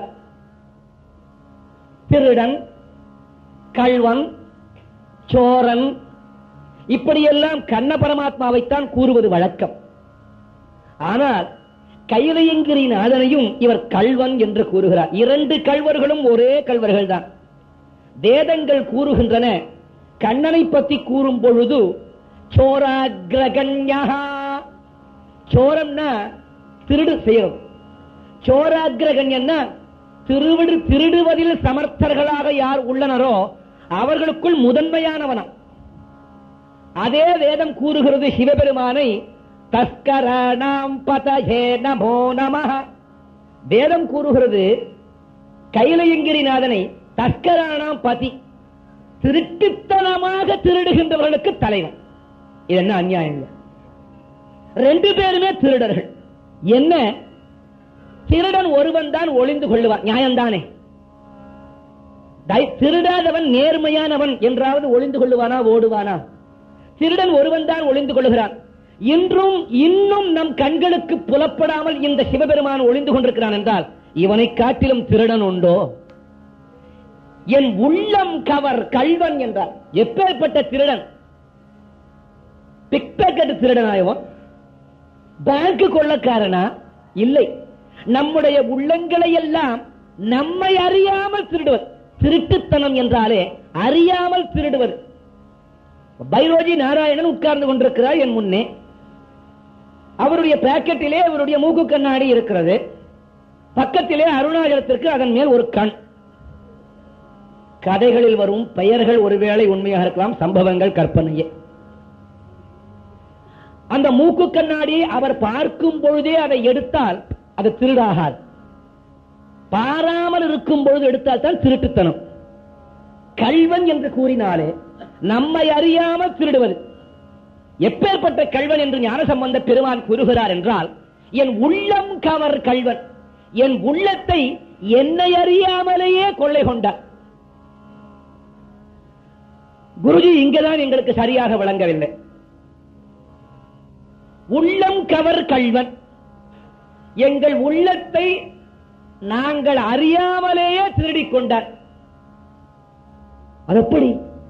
[SPEAKER 1] திருடன் கள்வன் சோரன் இப்படியெல்லாம் கண்ண பரமாத்மாவைத்தான் கூறுவது வழக்கம் ஆனால் கைலையங்கிரி நாதனையும் இவர் கள்வன் என்று கூறுகிறார் இரண்டு கள்வர்களும் ஒரே கள்வர்கள் தான் வேதங்கள் கூறுகின்றன கண்ணனை பற்றி கூறும் பொழுது சோராகிரகன்யா சோரம்னா திருடு செய்யறது சோராகிரகன்யன்னா திருவிடு திருடுவதில் சமர்த்தர்களாக யார் உள்ளனரோ அவர்களுக்குள் முதன்மையானவனம் அதே வேதம் கூறுகிறது சிவபெருமானை தஸ்கரணாம் பதஹே நமோ நம வேதம் கூறுகிறது கைலையங்கிரிநாதனை தஸ்கரானாம் பதி திருட்டுத்தனமாக திருடுகின்றவர்களுக்கு தலைவன் இது என்ன அநியாயம் இல்லை. ரெண்டு பேருமே திருடர்கள் என்ன திருடன் ஒருவன் தான் ஒளிந்து கொள்ளுவான் நியாயம்தானே தை- திருடாதவன் நேர்மையானவன் என்றாவது ஒளிந்து கொள்ளுவானா ஓடுவானா திருடன் ஒருவன் தான் ஒளிந்து கொள்ளுகிறான் இன்றும் இன்னும் நம் கண்களுக்கு புலப்படாமல் இந்த சிவபெருமான் ஒளிந்து கொண்டிருக்கிறான் என்றால் இவனை காட்டிலும் திருடன் உண்டோ என் உள்ளம் கவர் கள்வன் என்றார் எப்பேற்பட்ட திருடன் பிக்பேக்கெட் திருடனாயவன் பேங்க் கொள்ளக்காரனா இல்லை நம்முடைய உள்ளங்களை எல்லாம் நம்மை அறியாமல் திருடுவது திருட்டுத்தனம் என்றாலே அறியாமல் திருடுவது பைரோஜி நாராயணன் உட்கார்ந்து கொண்டிருக்கிறார் என் முன்னே அவருடைய பாக்கெட்டிலே அவருடைய மூக்கு கண்ணாடி இருக்கிறது பக்கத்திலே அருணாச்சலத்திற்கு அதன் மேல் ஒரு கண் கதைகளில் வரும் பெயர்கள் ஒருவேளை உண்மையாக இருக்கலாம் சம்பவங்கள் கற்பனையே அந்த மூக்கு கண்ணாடி அவர் பார்க்கும் பொழுதே அதை எடுத்தால் அது திருடாகாது பாராமல் இருக்கும் பொழுது எடுத்தால் தான் திருட்டுத்தனம் கல்வன் என்று கூறினாலே நம்மை அறியாமல் திருடுவது எப்பேற்பட்ட கல்வன் என்று ஞானசம்பந்த பெருமான் கூறுகிறார் என்றால் என் உள்ளம் கவர் கல்வன் என் உள்ளத்தை என்னை அறியாமலேயே கொள்ளை கொண்டார் குருஜி இங்கதான் எங்களுக்கு சரியாக விளங்கவில்லை உள்ளம் கவர் கல்வன் எங்கள் உள்ளத்தை நாங்கள் அறியாமலேயே திருடிக் கொண்டார் அது எப்படி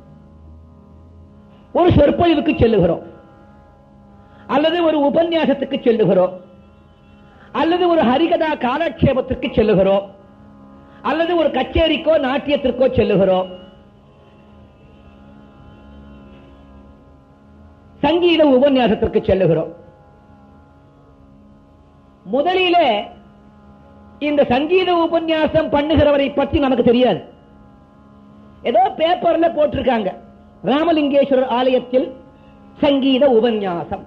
[SPEAKER 1] ஒரு சொற்பொழிவுக்கு செல்லுகிறோம் அல்லது ஒரு உபன்யாசத்துக்கு செல்லுகிறோம் அல்லது ஒரு ஹரிகதா காலக்ஷேபத்திற்கு செல்லுகிறோம் அல்லது ஒரு கச்சேரிக்கோ நாட்டியத்திற்கோ செல்லுகிறோம் சங்கீத உபன்யாசத்திற்கு செல்லுகிறோம் முதலிலே இந்த சங்கீத உபன்யாசம் பண்ணுகிறவரை பற்றி நமக்கு தெரியாது ஏதோ பேப்பர்ல போட்டிருக்காங்க ராமலிங்கேஸ்வரர் ஆலயத்தில் சங்கீத உபன்யாசம்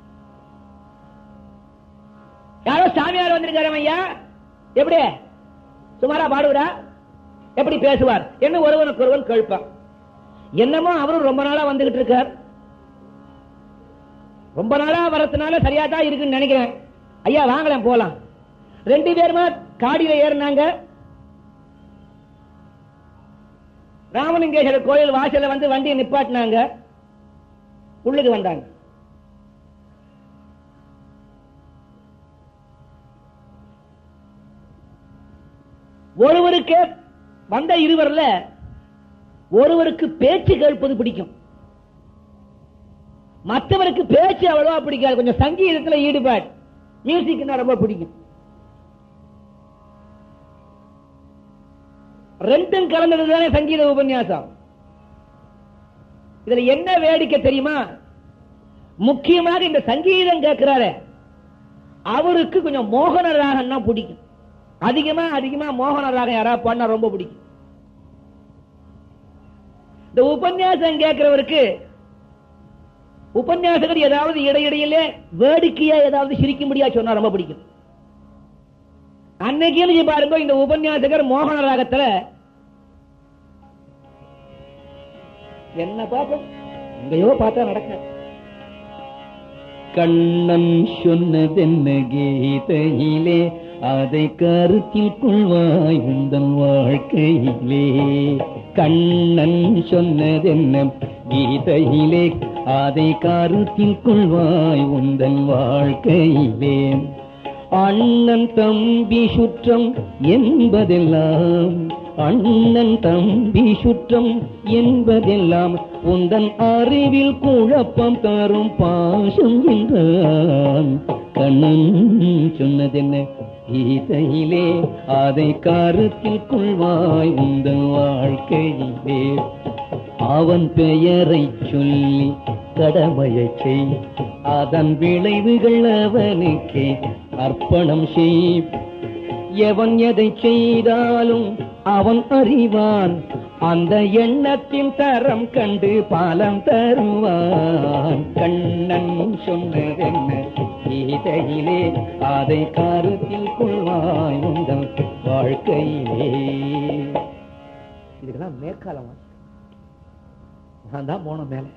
[SPEAKER 1] யாரோ சாமியார் வந்திருக்காரு ஐயா எப்படி சுமாரா பாடுவரா எப்படி பேசுவார் என்ன ஒருவனுக்கு ஒருவன் கேட்பான் என்னமோ அவரும் ரொம்ப நாளா வந்துகிட்டு இருக்கார் ரொம்ப நாளா வரதுனால சரியா தான் இருக்குன்னு நினைக்கிறேன் ஐயா வாங்கலாம் போலாம் ரெண்டு பேருமா காடியில ஏறினாங்க ராமலிங்கேஸ்வரர் கோயில் வாசல்ல வந்து வண்டியை நிப்பாட்டினாங்க உள்ளுக்கு வந்தாங்க ஒருவருக்கு வந்த இருவர்ல ஒருவருக்கு பேச்சு கேட்பது பிடிக்கும் மற்றவருக்கு பேச்சு அவ்வளவா பிடிக்காது கொஞ்சம் சங்கீதத்துல ஈடுபாடு மியூசிக்னா ரொம்ப பிடிக்கும் ரெண்டும் கலந்தது தானே சங்கீத உபன்யாசம் இதுல என்ன வேடிக்கை தெரியுமா முக்கியமாக இந்த சங்கீதம் கேட்கிறாரு அவருக்கு கொஞ்சம் மோகன ராகம்னா பிடிக்கும் அதிகமா அதிகமா மோகன ராகம் யாராவது பண்ணா ரொம்ப பிடிக்கும் இந்த உபன்யாசம் கேட்கிறவருக்கு உபன்யாசகர் ஏதாவது இடையிடையிலே வேடிக்கையா ஏதாவது சிரிக்கும்படியா சொன்னா ரொம்ப பிடிக்கும் அன்னைக்கு நீங்க பாருங்க இந்த உபன்யாசகர் மோகன ராகத்துல என்ன பார்ப்போம் எங்கேயோ பார்த்தா நடக்க
[SPEAKER 2] கண்ணன் சொன்னதென்ன கீதையிலே அதை கருத்தில் கொள்வாய் உந்தன் வாழ்க்கையிலே கண்ணன் சொன்னதென்ன கீதையிலே அதை கருத்தில் கொள்வாய் உந்தன் வாழ்க்கையிலே அண்ணன் தம்பி சுற்றம் என்பதெல்லாம் அண்ணன் தம்பி சுற்றம் என்பதெல்லாம் உந்தன் அறிவில் குழப்பம் தரும் பாசம் என்றான் கண்ணன் சொன்னதென்ன கீதையிலே அதை கருத்தில் கொள்வாய் உந்தன் வாழ்க்கையிலே அவன் பெயரை சொல்லி கடமையை செய் அதன் விளைவுகள் அவனுக்கே அர்ப்பணம் செய் எவன் எதை செய்தாலும் அவன் அறிவான் அந்த எண்ணத்தின் தரம் கண்டு பலம் தருவான் கண்ணன் சொன்னதென்ன கீதையிலே அதை கருத்தில் கொள்வாய் உங்கள் வாழ்க்கையிலே
[SPEAKER 1] இதுக்கெல்லாம் மேற்காலம் நான் தான் போனோம் மேல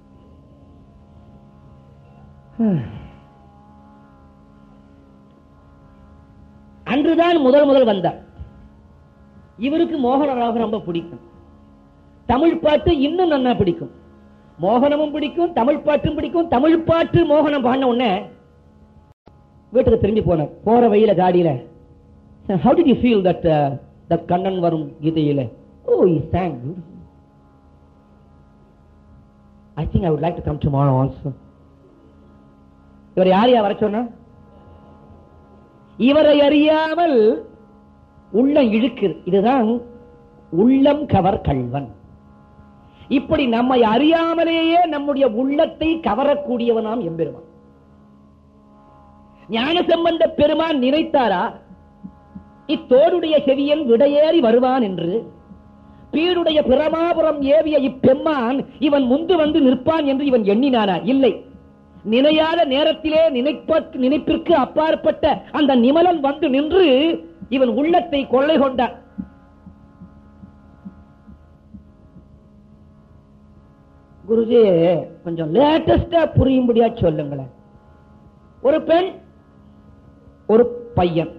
[SPEAKER 1] அன்றுதான் முதல் முதல் வந்தார் இவருக்கு மோகன ராகம் ரொம்ப பிடிக்கும் தமிழ் பாட்டு இன்னும் நன்னா பிடிக்கும் மோகனமும் பிடிக்கும் தமிழ் பாட்டும் பிடிக்கும் தமிழ் பாட்டு மோகனம் பாடின உடனே வீட்டுக்கு திரும்பி போனார் போற வழியில காடியில how did you feel that uh, that Kannan வரும் கீதையில oh he sang beautiful I think I would like to come tomorrow also இவர் யார் யா வர சொன்னா இவரை அறியாமல் உள்ளம் இழுக்குது இதுதான் உள்ளம் கவர் கள்வன் இப்படி நம்மை அறியாமலேயே நம்முடைய உள்ளத்தை கவரக்கூடியவனாம் எம்பெருமான் ஞான சம்பந்த பெருமான் நினைத்தாரா இத்தோடுடைய செவியன் விடையேறி வருவான் என்று பீடுடைய பிரமாபுரம் ஏவிய இப்பெம்மான் இவன் முந்து வந்து நிற்பான் என்று இவன் எண்ணினானா இல்லை நினையாத நேரத்திலே நினைப்ப நினைப்பிற்கு அப்பாற்பட்ட அந்த நிமலன் வந்து நின்று இவன் உள்ளத்தை கொள்ளை கொண்டான் குருஜி கொஞ்சம் லேட்டஸ்டா புரியும்படியா சொல்லுங்களேன் ஒரு பெண் ஒரு பையன்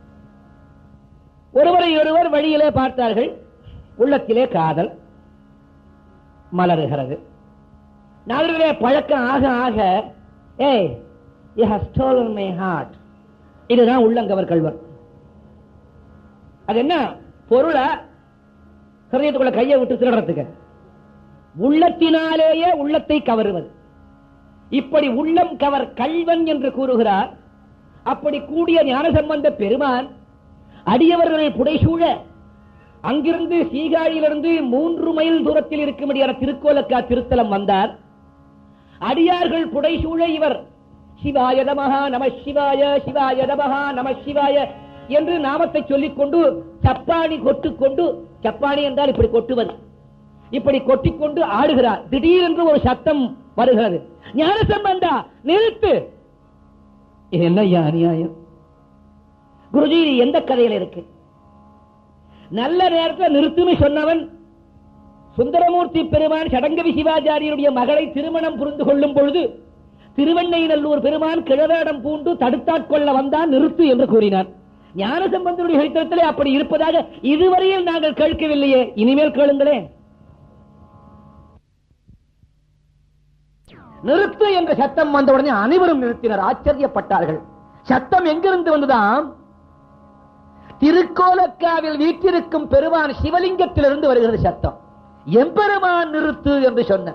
[SPEAKER 1] ஒருவரை ஒருவர் வழியிலே பார்த்தார்கள் உள்ளத்திலே காதல் மலருகிறது நாளிலே பழக்கம் ஆக ஆக hey you have stolen my heart இதுதான் உள்ளங்கவர் கல்வன் அது என்ன பொருளை ஹிருதயத்துக்குள்ள கையை விட்டு திருடுறதுக்கு உள்ளத்தினாலேயே உள்ளத்தை கவருவது இப்படி உள்ளம் கவர் கல்வன் என்று கூறுகிறார் அப்படி கூடிய ஞானசம்பந்த பெருமான் அடியவர்கள் புடைசூழ அங்கிருந்து சீகாழியிலிருந்து மூன்று மைல் தூரத்தில் இருக்கும்படியான திருக்கோலக்கா திருத்தலம் வந்தார் அடியார்கள் புடைசூழ இவர் சிவாய நமஹா நம சிவாய சிவாய நமஹா நம சிவாய என்று நாமத்தை சொல்லிக் கொண்டு சப்பாணி கொட்டுக்கொண்டு சப்பாணி என்றால் இப்படி கொட்டுவது இப்படி கொட்டிக்கொண்டு ஆடுகிறார் திடீரென்று ஒரு சத்தம் வருகிறது ஞான சம்பந்தா நிறுத்து இது என்ன ஐயா அநியாயம் குருஜி இது எந்த கதையில இருக்கு நல்ல நேரத்தில் நிறுத்துன்னு சொன்னவன் சுந்தரமூர்த்தி பெருமான் சடங்கவி சிவாச்சாரியருடைய மகளை திருமணம் புரிந்து கொள்ளும் பொழுது திருவண்ணைநல்லூர் பெருமான் கிழவேடம் பூண்டு தடுத்தாட்கொள்ள வந்தான் நிறுத்து என்று கூறினான் ஞானசம்பந்தருடைய சரித்திரத்திலே அப்படி இருப்பதாக இதுவரையில் நாங்கள் கேட்கவில்லையே இனிமேல் கேளுங்களேன் நிறுத்து என்ற சத்தம் வந்த உடனே அனைவரும் நிறுத்தினர் ஆச்சரியப்பட்டார்கள் சத்தம் எங்கிருந்து வந்ததாம் திருக்கோலக்காவில் வீற்றிருக்கும் பெருமான் சிவலிங்கத்திலிருந்து வருகிறது சத்தம் எம்பெருமான் நிறுத்து என்று சொன்ன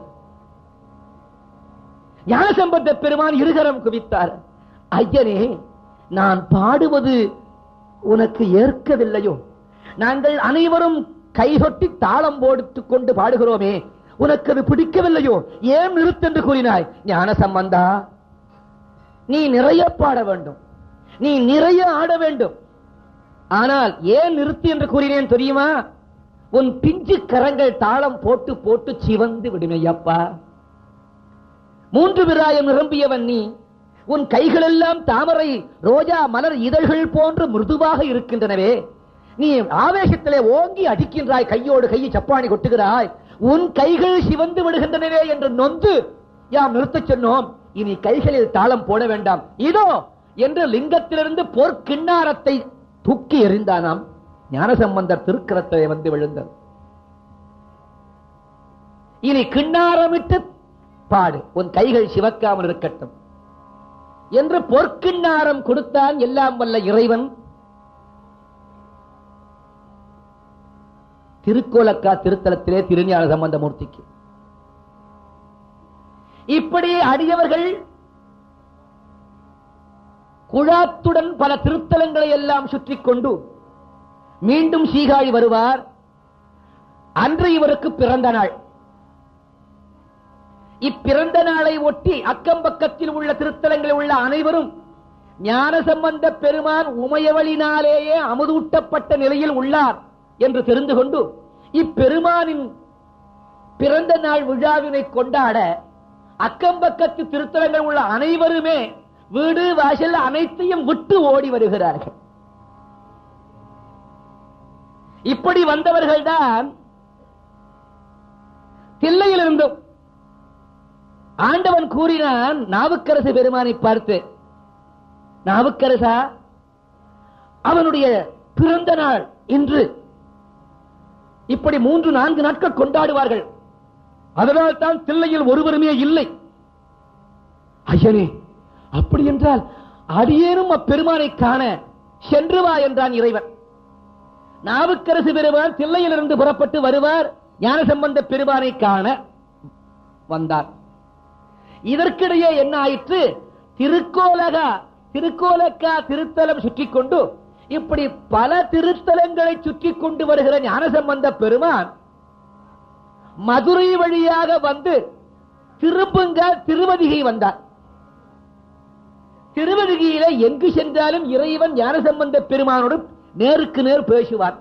[SPEAKER 1] ஞானசம்பந்த பெருமான் இருகரம் குவித்தார் ஐயனே நான் பாடுவது உனக்கு ஏற்கவில்லையோ நாங்கள் அனைவரும் கைகொட்டி தாளம் போட்டுக் கொண்டு பாடுகிறோமே உனக்கு அது பிடிக்கவில்லையோ ஏன் நிறுத்தென்று கூறினாய் ஞான சம்பந்தா நீ நிறைய பாட வேண்டும் நீ நிறைய ஆட வேண்டும் ஆனால் ஏன் நிறுத்தி என்று கூறினேன் தெரியுமா உன் பிஞ்சு கரங்கள் தாளம் போட்டு போட்டு சிவந்து விடுமையப்பா மூன்று விராயம் நிரம்பியவன் நீ உன் கைகளெல்லாம் தாமரை ரோஜா மலர் இதழ்கள் போன்று மிருதுவாக இருக்கின்றனவே நீ ஆவேசத்திலே ஓங்கி அடிக்கின்றாய் கையோடு கையை சப்பாணி கொட்டுகிறாய் உன் கைகள் சிவந்து விடுகின்றனவே என்று நொந்து யாம் நிறுத்தச் சொன்னோம் இனி கைகளில் தாளம் போட வேண்டாம் இதோ என்று லிங்கத்திலிருந்து பொற்கிண்ணாரத்தை தூக்கி எறிந்தானாம் ஞானசம்பந்தர் திருக்கரத்திலே வந்து விழுந்தது இனி கிண்ணாரமிட்டு பாடு உன் கைகள் சிவக்காமல் இருக்கட்டும் என்று பொற்கிண்ணாரம் கொடுத்தான் எல்லாம் வல்ல இறைவன் திருக்கோலக்கா திருத்தலத்திலே திருஞான சம்பந்த மூர்த்திக்கு இப்படி அடியவர்கள் குழாத்துடன் பல திருத்தலங்களை எல்லாம் சுற்றி கொண்டு மீண்டும் சீகாழி வருவார் அன்று இவருக்கு பிறந்த நாள் இப்பிறந்த நாளை ஒட்டி அக்கம் பக்கத்தில் உள்ள திருத்தலங்களில் உள்ள அனைவரும் ஞான சம்பந்த பெருமான் உமையவளினாலேயே அமுதூட்டப்பட்ட நிலையில் உள்ளார் என்று தெரிந்து கொண்டு இப்பெருமானின் பிறந்த நாள் விழாவினை கொண்டாட அக்கம் பக்கத்து திருத்தலங்கள் உள்ள அனைவருமே வீடு வாசல் அனைத்தையும் விட்டு ஓடி வருகிறார்கள் இப்படி வந்தவர்கள் தான் தில்லையில் இருந்தும் ஆண்டவன் கூறினான் நாவுக்கரசு பெருமானை பார்த்து நாவுக்கரசா அவனுடைய பிறந்த நாள் இன்று இப்படி மூன்று நான்கு நாட்கள் கொண்டாடுவார்கள் அதனால் தான் தில்லையில் ஒருவருமே இல்லை ஐயனே அப்படி என்றால் அடியேனும் அப்பெருமானை காண சென்று வா என்றான் இறைவன் நாவுக்கரசு பெருமான் தில்லையிலிருந்து புறப்பட்டு வருவார் ஞானசம்பந்த பெருமானை காண வந்தார் இதற்கிடையே என்ன ஆயிற்று திருக்கோலகா திருக்கோலக்கா திருத்தலம் சுற்றி கொண்டு இப்படி பல திருத்தலங்களை சுற்றி கொண்டு வருகிற ஞானசம்பந்த பெருமான் மதுரை வழியாக வந்து திரும்புங்க திருவதிகை வந்தார் திருவதிகையில எங்கு சென்றாலும் இறைவன் ஞானசம்பந்த பெருமானோடு நேருக்கு நேர் பேசுவார்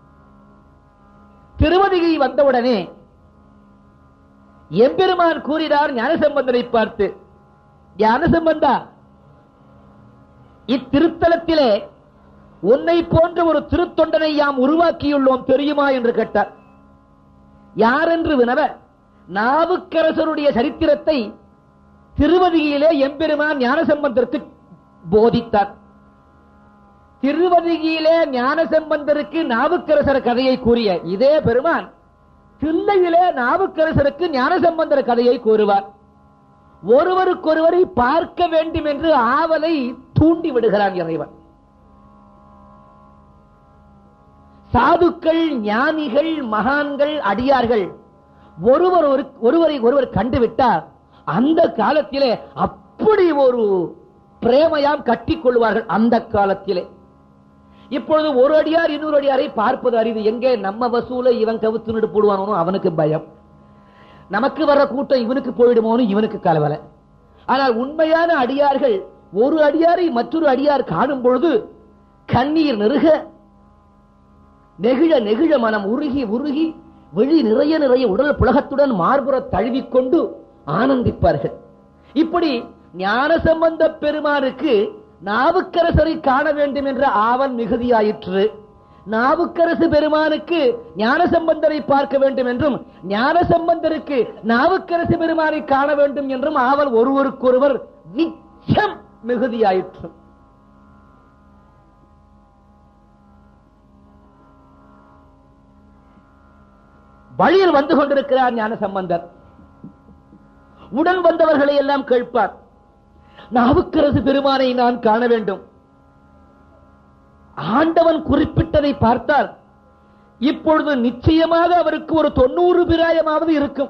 [SPEAKER 1] திருவதிகை வந்தவுடனே எம்பெருமான் கூறினார் ஞானசம்பந்தனை பார்த்து ஞானசம்பந்தா இத்திருத்தலத்திலே உன்னை போன்ற ஒரு திருத்தொண்டனை யாம் உருவாக்கியுள்ளோம் தெரியுமா என்று கேட்டார் யார் என்று வினவ நாவுக்கரசருடைய சரித்திரத்தை திருவதியிலே எம்பெருமான் ஞானசம்பந்தருக்கு போதித்தார் திருவதியிலே ஞானசம்பந்தருக்கு நாவுக்கரசர் கதையை கூறிய இதே பெருமான் தில்லையிலே நாவுக்கரசருக்கு ஞானசம்பந்தர் கதையை கூறுவார் ஒருவருக்கொருவரை பார்க்க வேண்டும் என்று ஆவலை தூண்டி விடுகிறான் இறைவன் சாதுக்கள் ஞானிகள் மகான்கள் அடியார்கள் ஒருவர் ஒரு- ஒருவரை ஒருவர் கண்டுவிட்டார் அந்த காலத்திலே அப்படி ஒரு பிரேமையாம் கட்டிக் கொள்வார்கள் அந்த காலத்திலே இப்பொழுது ஒரு அடியார் இன்னொரு அடியாரை பார்ப்பது அரிது எங்கே நம்ம வசூல இவன் கவுத்து போடுவானோ அவனுக்கு பயம் நமக்கு வர்ற கூட்டம் இவனுக்கு போயிடுமோன்னு இவனுக்கு கலவலை ஆனால் உண்மையான அடியார்கள் ஒரு அடியாரை மற்றொரு அடியார் காணும் பொழுது கண்ணீர் நெருக நெகிழ நெகிழ மனம் உருகி உருகி விழி நிறைய நிறைய உடல் புலகத்துடன் மார்புற தழுவிக்கொண்டு ஆனந்திப்பார்கள் இப்படி ஞானசம்பந்த பெருமானுக்கு நாவுக்கரசரை காண வேண்டும் என்ற ஆவல் மிகுதியாயிற்று நாவுக்கரசு பெருமானுக்கு ஞானசம்பந்தரை பார்க்க வேண்டும் என்றும் ஞானசம்பந்தருக்கு நாவுக்கரசு பெருமானை காண வேண்டும் என்றும் ஆவல் ஒருவருக்கொருவர் நிச்சயம் மிகுதியாயிற்று வழியில் வந்து கொண்டிருக்கிறார் ஞானசம்பந்தர் உடன் வந்தவர்களை எல்லாம் கேட்பார் நாவுக்கரசு பெருமானை நான் காண வேண்டும் ஆண்டவன் குறிப்பிட்டதை பார்த்தால் இப்பொழுது நிச்சயமாக அவருக்கு ஒரு தொண்ணூறு பிராயமாவது இருக்கும்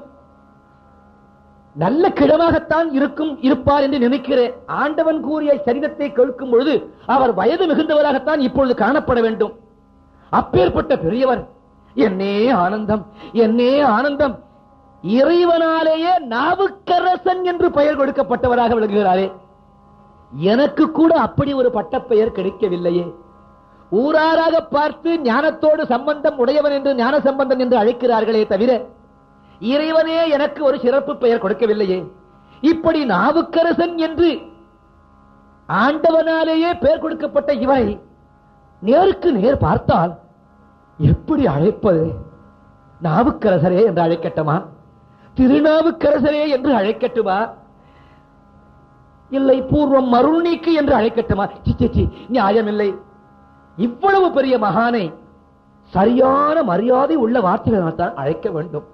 [SPEAKER 1] நல்ல கிழமாகத்தான் இருக்கும் இருப்பார் என்று நினைக்கிறேன் ஆண்டவன் கூறிய சரிதத்தை கேட்கும் பொழுது அவர் வயது மிகுந்தவராகத்தான் இப்பொழுது காணப்பட வேண்டும் அப்பேற்பட்ட பெரியவர் என்னே ஆனந்தம் என்னே ஆனந்தம் இறைவனாலேயே நாவுக்கரசன் என்று பெயர் கொடுக்கப்பட்டவராக விளங்குகிறாரே எனக்கு கூட அப்படி ஒரு பட்டப்பெயர் கிடைக்கவில்லையே ஊராராக பார்த்து ஞானத்தோடு சம்பந்தம் உடையவன் என்று ஞான சம்பந்தன் என்று அழைக்கிறார்களே தவிர இறைவனே எனக்கு ஒரு சிறப்பு பெயர் கொடுக்கவில்லையே இப்படி நாவுக்கரசன் என்று ஆண்டவனாலேயே பெயர் கொடுக்கப்பட்ட இவரை நேருக்கு நேர் பார்த்தால் எப்படி அழைப்பது நாவுக்கரசரே என்று அழைக்கட்டுமா திருநாவுக்கரசரே என்று அழைக்கட்டுமா இல்லை பூர்வம் மருள் நீக்கு என்று அழைக்கட்டுமா சி, சி, சி, நியாயமில்லை இவ்வளவு பெரிய மகானை சரியான மரியாதை உள்ள வார்த்தைகளால் தான் அழைக்க வேண்டும்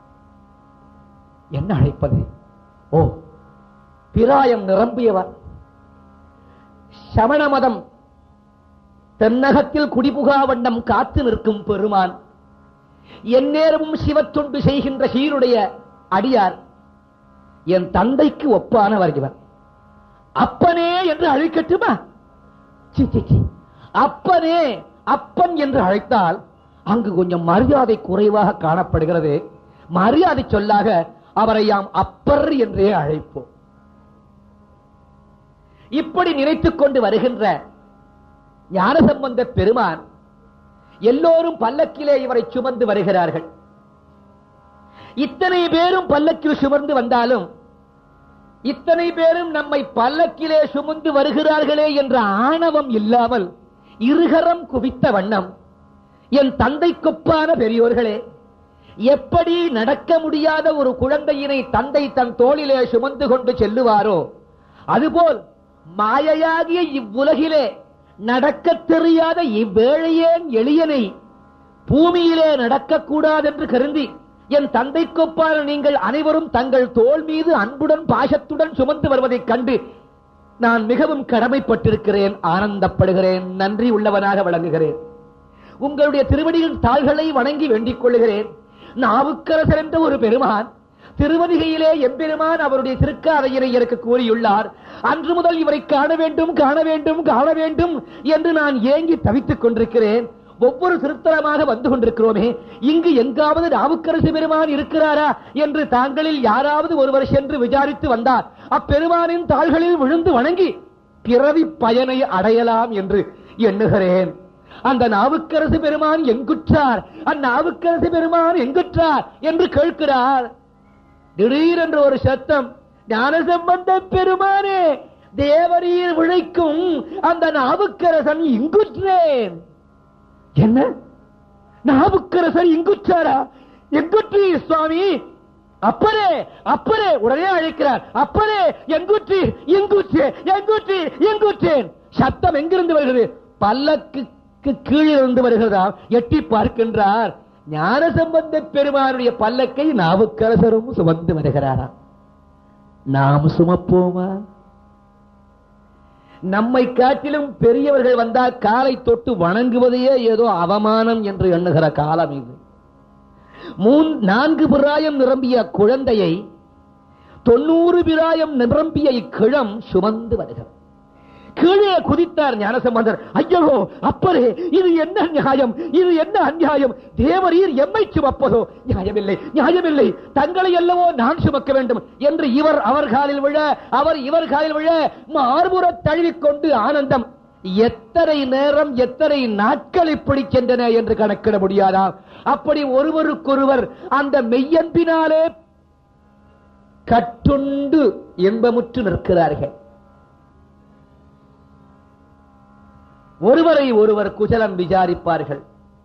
[SPEAKER 1] என்ன அழைப்பது ஓ பிராயம் நிரம்பியவர் சமண மதம் தென்னகத்தில் குடிபுகா வண்ணம் காத்து நிற்கும் பெருமான் எந்நேரமும் சிவத்தொண்டு செய்கின்ற சீருடைய அடியார் என் தந்தைக்கு ஒப்பானவர் இவர் அப்பனே என்று அழைக்கட்டுமா சி, சி, சி. அப்பனே அப்பன் என்று அழைத்தால் அங்கு கொஞ்சம் மரியாதை குறைவாக காணப்படுகிறது மரியாதை சொல்லாக அவரை யாம் அப்பர் என்றே அழைப்போம் இப்படி நினைத்துக் கொண்டு வருகின்ற ஞானசம்பந்த பெருமான் எல்லோரும் பல்லக்கிலே இவரை சுமந்து வருகிறார்கள் இத்தனை பேரும் பல்லக்கில் சுமந்து வந்தாலும் இத்தனை பேரும் நம்மை பல்லக்கிலே சுமந்து வருகிறார்களே என்ற ஆணவம் இல்லாமல் இருகரம் குவித்த வண்ணம் என் தந்தைக்கொப்பான பெரியோர்களே எப்படி நடக்க முடியாத ஒரு குழந்தையினை தந்தை தன் தோளிலே சுமந்து கொண்டு செல்லுவாரோ அதுபோல் மாயையாகிய இவ்வுலகிலே நடக்கத் தெரியாத இவ்வேழையேன் எளியனை பூமியிலே நடக்கக்கூடாதென்று கருந்தி என் தந்தைக்கொப்பான நீங்கள் அனைவரும் தங்கள் தோள் மீது அன்புடன் பாசத்துடன் சுமந்து வருவதைக் கண்டு நான் மிகவும் கடமைப்பட்டிருக்கிறேன் ஆனந்தப்படுகிறேன் நன்றி உள்ளவனாக விளங்குகிறேன் உங்களுடைய திருவடியின் தாள்களை வணங்கி வேண்டிக் கொள்ளுகிறேன் நாவுக்கரசர் என்ற ஒரு பெருமான் திருவதிகையிலே எம்பெருமான் அவருடைய திருக்காதையினை எனக்கு கூறியுள்ளார் அன்று முதல் இவரை காண வேண்டும் காண வேண்டும் காண வேண்டும் என்று நான் ஏங்கி தவித்துக் கொண்டிருக்கிறேன் ஒவ்வொரு திருத்தலமாக வந்து கொண்டிருக்கிறோமே இங்கு எங்காவது நாவுக்கரசு பெருமான் இருக்கிறாரா என்று தாங்களில் யாராவது ஒருவர் சென்று விசாரித்து வந்தார் அப்பெருமானின் தாள்களில் விழுந்து வணங்கி பிறவி பயனை அடையலாம் என்று எண்ணுகிறேன் அந்த நாவுக்கரசு பெருமான் எங்குற்றார் அந்நாவுக்கரசு பெருமான் எங்குற்றார் என்று கேட்கிறார் திடீரென்று ஒரு சத்தம் ஞானசம்பந்த பெருமானே தேவரீர் விழைக்கும் அந்த நாவுக்கரசன் இங்குற்றேன் என்ன நாவுக்கரசர் இங்குச்சாரா எங்குற்றி சுவாமி அப்பரே அப்பரே உடனே அழைக்கிறார் அப்பரே எங்குற்றி இங்குற்றே எங்குற்றி எங்குற்றேன் சத்தம் எங்கிருந்து வருகிறது பல்லக்குக்கு கீழே இருந்து வருகிறதா எட்டி பார்க்கின்றார் ஞானசம்பந்த பெருமானுடைய பல்லக்கை நாவுக்கரசரும் சுமந்து வருகிறாராம் நாம் சுமப்போமா நம்மை காட்டிலும் பெரியவர்கள் வந்தால் காலை தொட்டு வணங்குவதையே ஏதோ அவமானம் என்று எண்ணுகிற காலம் இது மூன் நான்கு பிராயம் நிரம்பிய குழந்தையை தொண்ணூறு பிராயம் நிரம்பிய இக்கிழம் சுமந்து வருகிறது கீழே குதித்தார் ஞானசம்பந்தர் ஐயோ அப்பரே இது என்ன நியாயம் இது என்ன அநியாயம் தேவரீர் எம்மை சுமப்பதோ நியாயமில்லை நியாயமில்லை தங்களை அல்லவோ நான் சுமக்க வேண்டும் என்று இவர் அவர் காலில் விழ அவர் இவர் காலில் விழ மார்புற தழுவிக்கொண்டு ஆனந்தம் எத்தனை நேரம் எத்தனை நாட்கள் இப்படி சென்றன என்று கணக்கிட முடியாதா அப்படி ஒருவருக்கொருவர் அந்த மெய்யன்பினாலே கட்டுண்டு இன்பமுற்று நிற்கிறார்கள் ஒருவரை ஒருவர் குசலம் விசாரிப்பார்கள்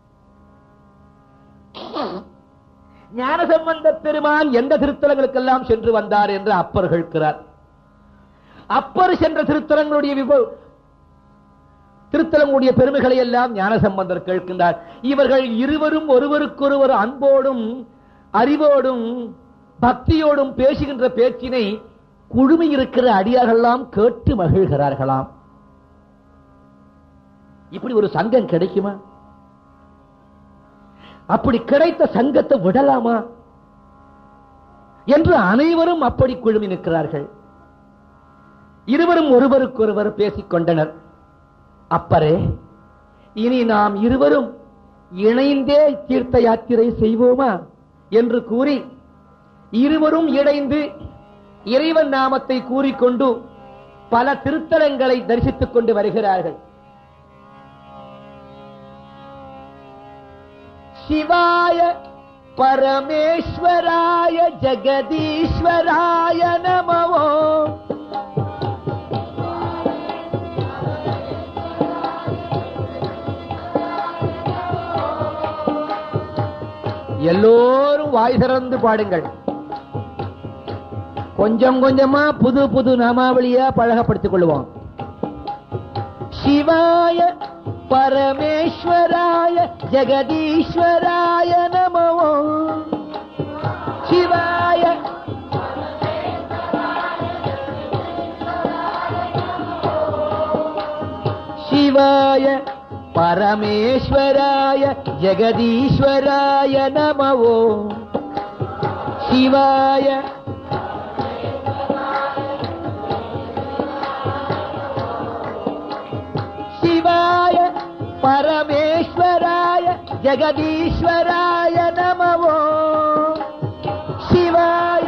[SPEAKER 1] ஞானசம்பந்த பெருமான் எந்த திருத்தலங்களுக்கெல்லாம் சென்று வந்தார் என்று அப்பர் கேட்கிறார் அப்பர் சென்ற திருத்தலங்களுடைய விப- திருத்தலங்களுடைய பெருமைகளை எல்லாம் ஞானசம்பந்தர் கேட்கின்றார் இவர்கள் இருவரும் ஒருவருக்கொருவர் அன்போடும் அறிவோடும் பக்தியோடும் பேசுகின்ற பேச்சினை குழுமி இருக்கிற அடியார்களெல்லாம் கேட்டு மகிழ்கிறார்களாம் இப்படி ஒரு சங்கம் கிடைக்குமா அப்படி கிடைத்த சங்கத்தை விடலாமா என்று அனைவரும் அப்படி குழுமி நிற்கிறார்கள் இருவரும் ஒருவருக்கொருவர் பேசிக் கொண்டனர் அப்பரே இனி நாம் இருவரும் இணைந்தே தீர்த்த யாத்திரை செய்வோமா என்று கூறி இருவரும் இணைந்து இறைவன் நாமத்தை கூறிக்கொண்டு பல திருத்தலங்களை தரிசித்துக் கொண்டு வருகிறார்கள் शिवाय परमेश्वराय जगदीश्वराय नमो எல்லோரும் வாய் திறந்து பாடுங்கள் கொஞ்சம் கொஞ்சமா புது புது நாமாவளியா பழகப்படுத்திக் கொள்வோம் शिवाय परमेश्वराय जगदीश्वराय नमो शिवाय शिवाय परमेश्वराय जगदीश्वराय नमो शिवाय शिवाय परमेश्वराय जगदीश्वराय नमो शिवाय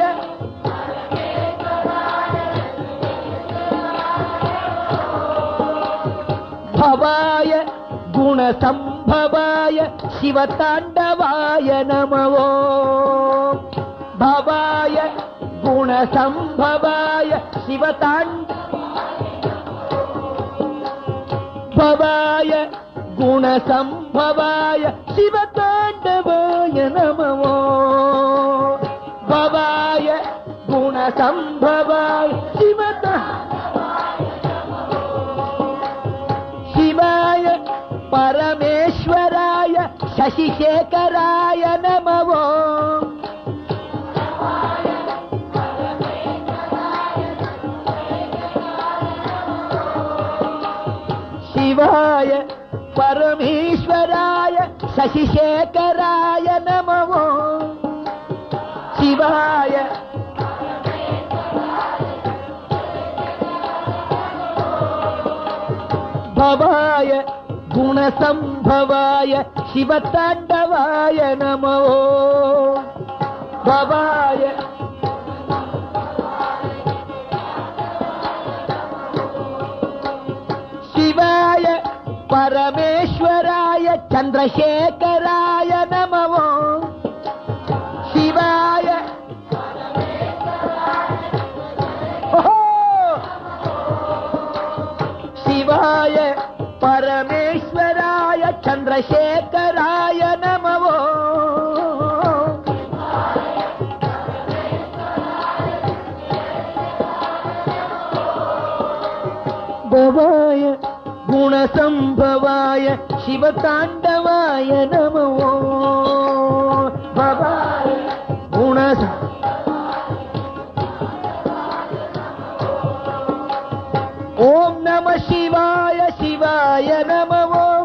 [SPEAKER 1] भवाय गुणसम्भवाय शिवताण्डवाय नमो भवाय गुणसम्भवाय शिवताण्ड भवाय गुणसम्भवाय शिवताण्डवाय नमो भवाय गुणसम्भवाय शिवता शिवाय परमेश्वराय शशिशेखराय नमो சிவாய பரமேஸ்வராய சசிசேகராய நமவோ சிவாய பவாய குணசம்பவாய சிவதாண்டவாய நமோ பவாய சிவாய பரமேஸ்வராய சந்திரசேகராய நமவோ சிவாய ஓஹோ! சிவாய பரமேஸ்வராய சந்திரசேகராய நமவோ பவாய குணசம்பவாய சிவதாண்டவாய நமோ பவாய குணச ஓம் நம சிவாய சிவாய நம ஓம்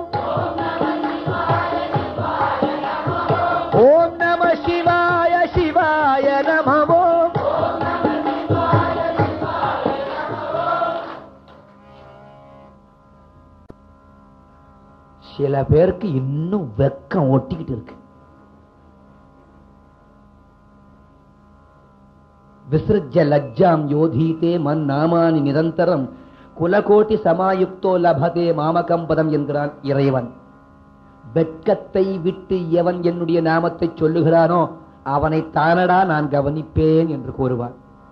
[SPEAKER 1] ஓம் நம சிவாய சிவாய நம ஓம் சில பேருக்கு இன்னும் வெக்கம் ஒட்டிக்கிட்டு இருக்கு விசிருஜ லஜ்ஜாம் யோதீதே மன் நாமானி நிரந்தரம் குலகோட்டி சமாயுக்தோ லபதே மாமகம் பதம் என்கிறான் இறைவன் வெட்கத்தை விட்டு எவன் என்னுடைய நாமத்தை சொல்லுகிறானோ அவனை தானடா நான் கவனிப்பேன் என்று கூறுவான்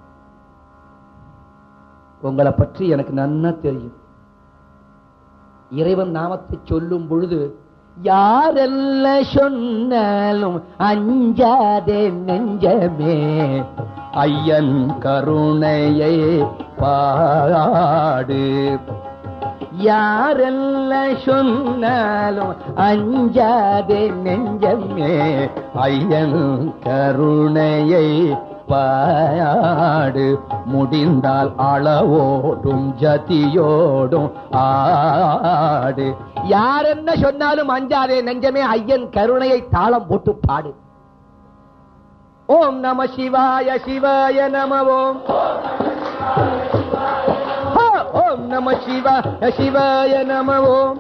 [SPEAKER 1] உங்களை பற்றி எனக்கு நன்னா தெரியும் இறைவன் நாமத்தை சொல்லும் பொழுது யாரெல்லாம் சொன்னாலும் அஞ்சாதே நெஞ்சமே ஐயன் கருணையை பாடு யாரெல்லாம் சொன்னாலும் அஞ்சாதே நெஞ்சமே ஐயன் கருணையை பாடு முடிந்தால் அளவோடும் ஜதியோடும் ஆடு யார் என்ன சொன்னாலும் அஞ்சாதே நெஞ்சமே ஐயன் கருணையை தாளம் போட்டு பாடு ஓம் நம சிவாய சிவாய நம ஓம் ஹா, ஓம் நம சிவாய சிவாய நம ஓம்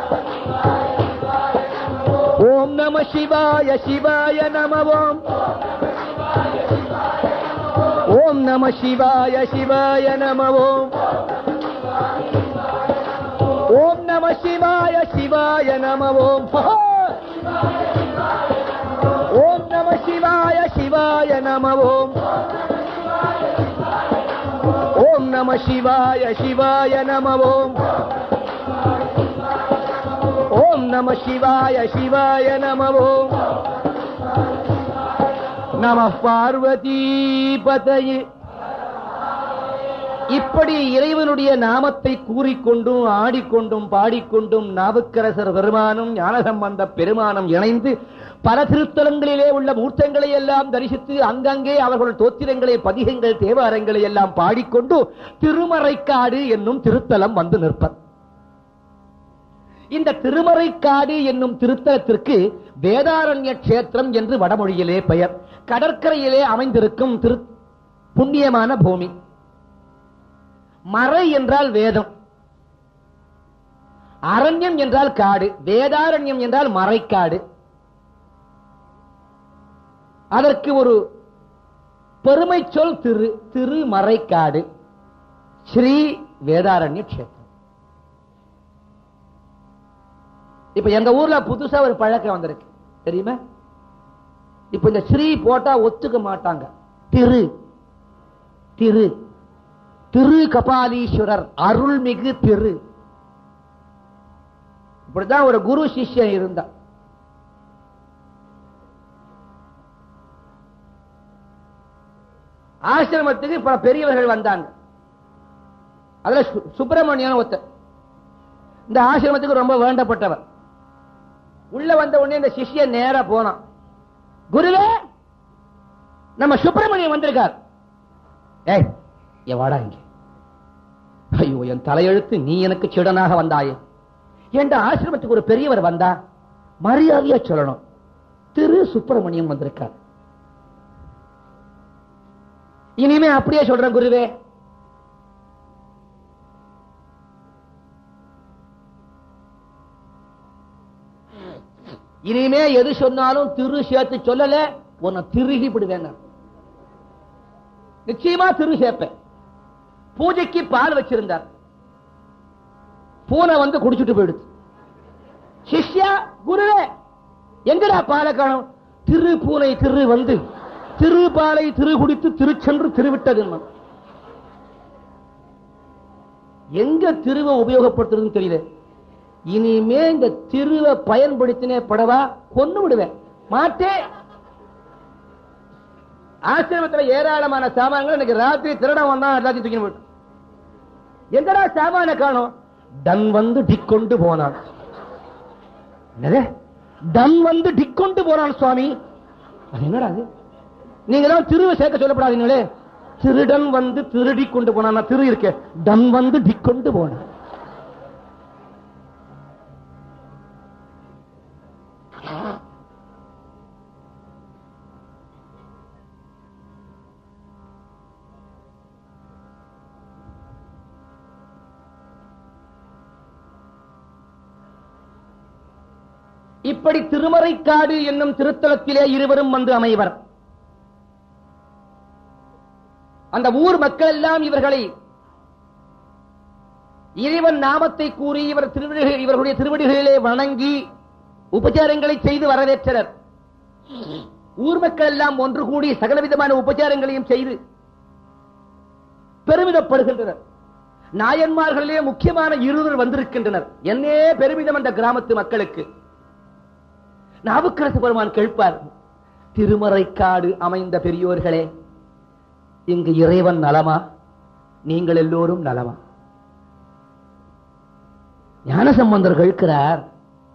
[SPEAKER 1] ஓம் நம சிவாய சிவாய நம ஓம் ஓம் நம சிவாய சிவாய நம ஓம் ஓம் நம சிவாய சிவாய நம ஓம் ஹா! ஓம் நம சிவாய சிவாய நம ஓம் ஓம் நம சிவாய சிவாய நம ஓம் ஓம் நம சிவாய சிவாய நம ஓம் நம பார்வதி பதையே இப்படி இறைவனுடைய நாமத்தை கூறிக்கொண்டும் ஆடிக்கொண்டும் பாடிக்கொண்டும் நாவுக்கரசர் பெருமானும் ஞானசம்பந்த பெருமானும் இணைந்து பல திருத்தலங்களிலே உள்ள மூர்த்தங்களை எல்லாம் தரிசித்து அங்கங்கே அவர்கள் தோத்திரங்களை பதிகங்கள் தேவாரங்களை எல்லாம் பாடிக்கொண்டு திருமறைக்காடு என்னும் திருத்தலம் வந்து நிற்பர் இந்த திருமறைக்காடு என்னும் திருத்தலத்திற்கு வேதாரண்ய கஷேத்திரம் என்று வடமொழியிலே பெயர் கடற்கரையிலே அமைந்திருக்கும் திரு புண்ணியமான பூமி மறை என்றால் வேதம் அரண்யம் என்றால் காடு வேதாரண்யம் என்றால் மறைக்காடு அதற்கு ஒரு பெருமை சொல் திரு திருமறைக்காடு ஸ்ரீ வேதாரண்ய கஷேத்திரம் இப்ப எங்க ஊர்ல புதுசா ஒரு பழக்கம் வந்திருக்கு தெரியுமா இப்ப இந்த ஸ்ரீ போட்டா ஒத்துக்க மாட்டாங்க திரு திரு திரு கபாலீஸ்வரர் அருள்மிகு திரு இப்படிதான் ஒரு குரு சிஷ்யன் இருந்தான் ஆசிரமத்துக்கு பல பெரியவர்கள் வந்தாங்க அதுல சு- சுப்பிரமணியன் ஒருத்தர் இந்த ஆசிரமத்துக்கு ரொம்ப வேண்டப்பட்டவர் உள்ள வந்த உடனே இந்த சிஷ்யன் நேரா போனான் குருவே நம்ம சுப்பிரமணியன் வந்திருக்கார் ஏய் ஏ வாடா இங்க ஐயோ என் தலையெழுத்து நீ எனக்கு சிடனாக வந்தாயே என்ற ஆசிரமத்துக்கு ஒரு பெரியவர் வந்தா மரியாதையா சொல்லணும் திரு சுப்பிரமணியம் வந்திருக்கார் இனிமே அப்படியே சொல்றேன் குருவே இனிமே எது சொன்னாலும் திரு சேர்த்து சொல்லல உன்னை திருகி விடுவேன் நான். நிச்சயமா திரு சேர்ப்பேன் பூஜைக்கு பால் வச்சிருந்தார் பூனை வந்து குடிச்சிட்டு போயிடுச்சு சிஷ்யா குருவே எங்கடா பாலை காணும் திரு பூனை திரு வந்து திரு பாலை திரு குடித்து திருச்சென்று திருவிட்டது எங்க திருவை உபயோகப்படுத்துறதுன்னு தெரியல இனிமே இந்த திருவை பயன்படுத்தினே படவா கொன்னு விடுவேன் மாட்டே ஆசிரமத்துல ஏராளமான சாமான்கள் இன்னைக்கு ராத்திரி திருடம் வந்தா எல்லாத்தையும் தூக்கி போயிட்டு எங்கடா சாமான காணோம் டன் வந்து டிக்கொண்டு போனான் என்னது டன் வந்து டிக்கொண்டு போனான் சுவாமி அது என்னடா அது நீங்க தான் திருவை சேர்க்க சொல்லப்படாதீங்களே திருடன் வந்து திருடி கொண்டு போனான் நான் திரு இருக்கேன் டன் வந்து டிக்கொண்டு போனான் இப்படி திருமறைக்காடு என்னும் திருத்தலத்திலே இருவரும் வந்து அமைவர் அந்த ஊர் மக்கள் எல்லாம் இவர்களை இறைவன் நாமத்தை கூறி இவர் திருவடிகள் இவர்களுடைய திருவடிகளிலே வணங்கி உபச்சாரங்களை செய்து வரவேற்றனர் ஊர் மக்கள் எல்லாம் ஒன்று கூடி சகலவிதமான உபச்சாரங்களையும் செய்து பெருமிதப்படுகின்றனர் நாயன்மார்களிலே முக்கியமான இருவர் வந்திருக்கின்றனர் என்னே பெருமிதம் அந்த கிராமத்து மக்களுக்கு நாவுக்கரசு பெருமான் கேட்பார் திருமறைக்காடு அமைந்த பெரியோர்களே இங்கு இறைவன் நலமா நீங்கள் எல்லோரும் நலமா ஞானசம்பந்தர் கேட்கிறார்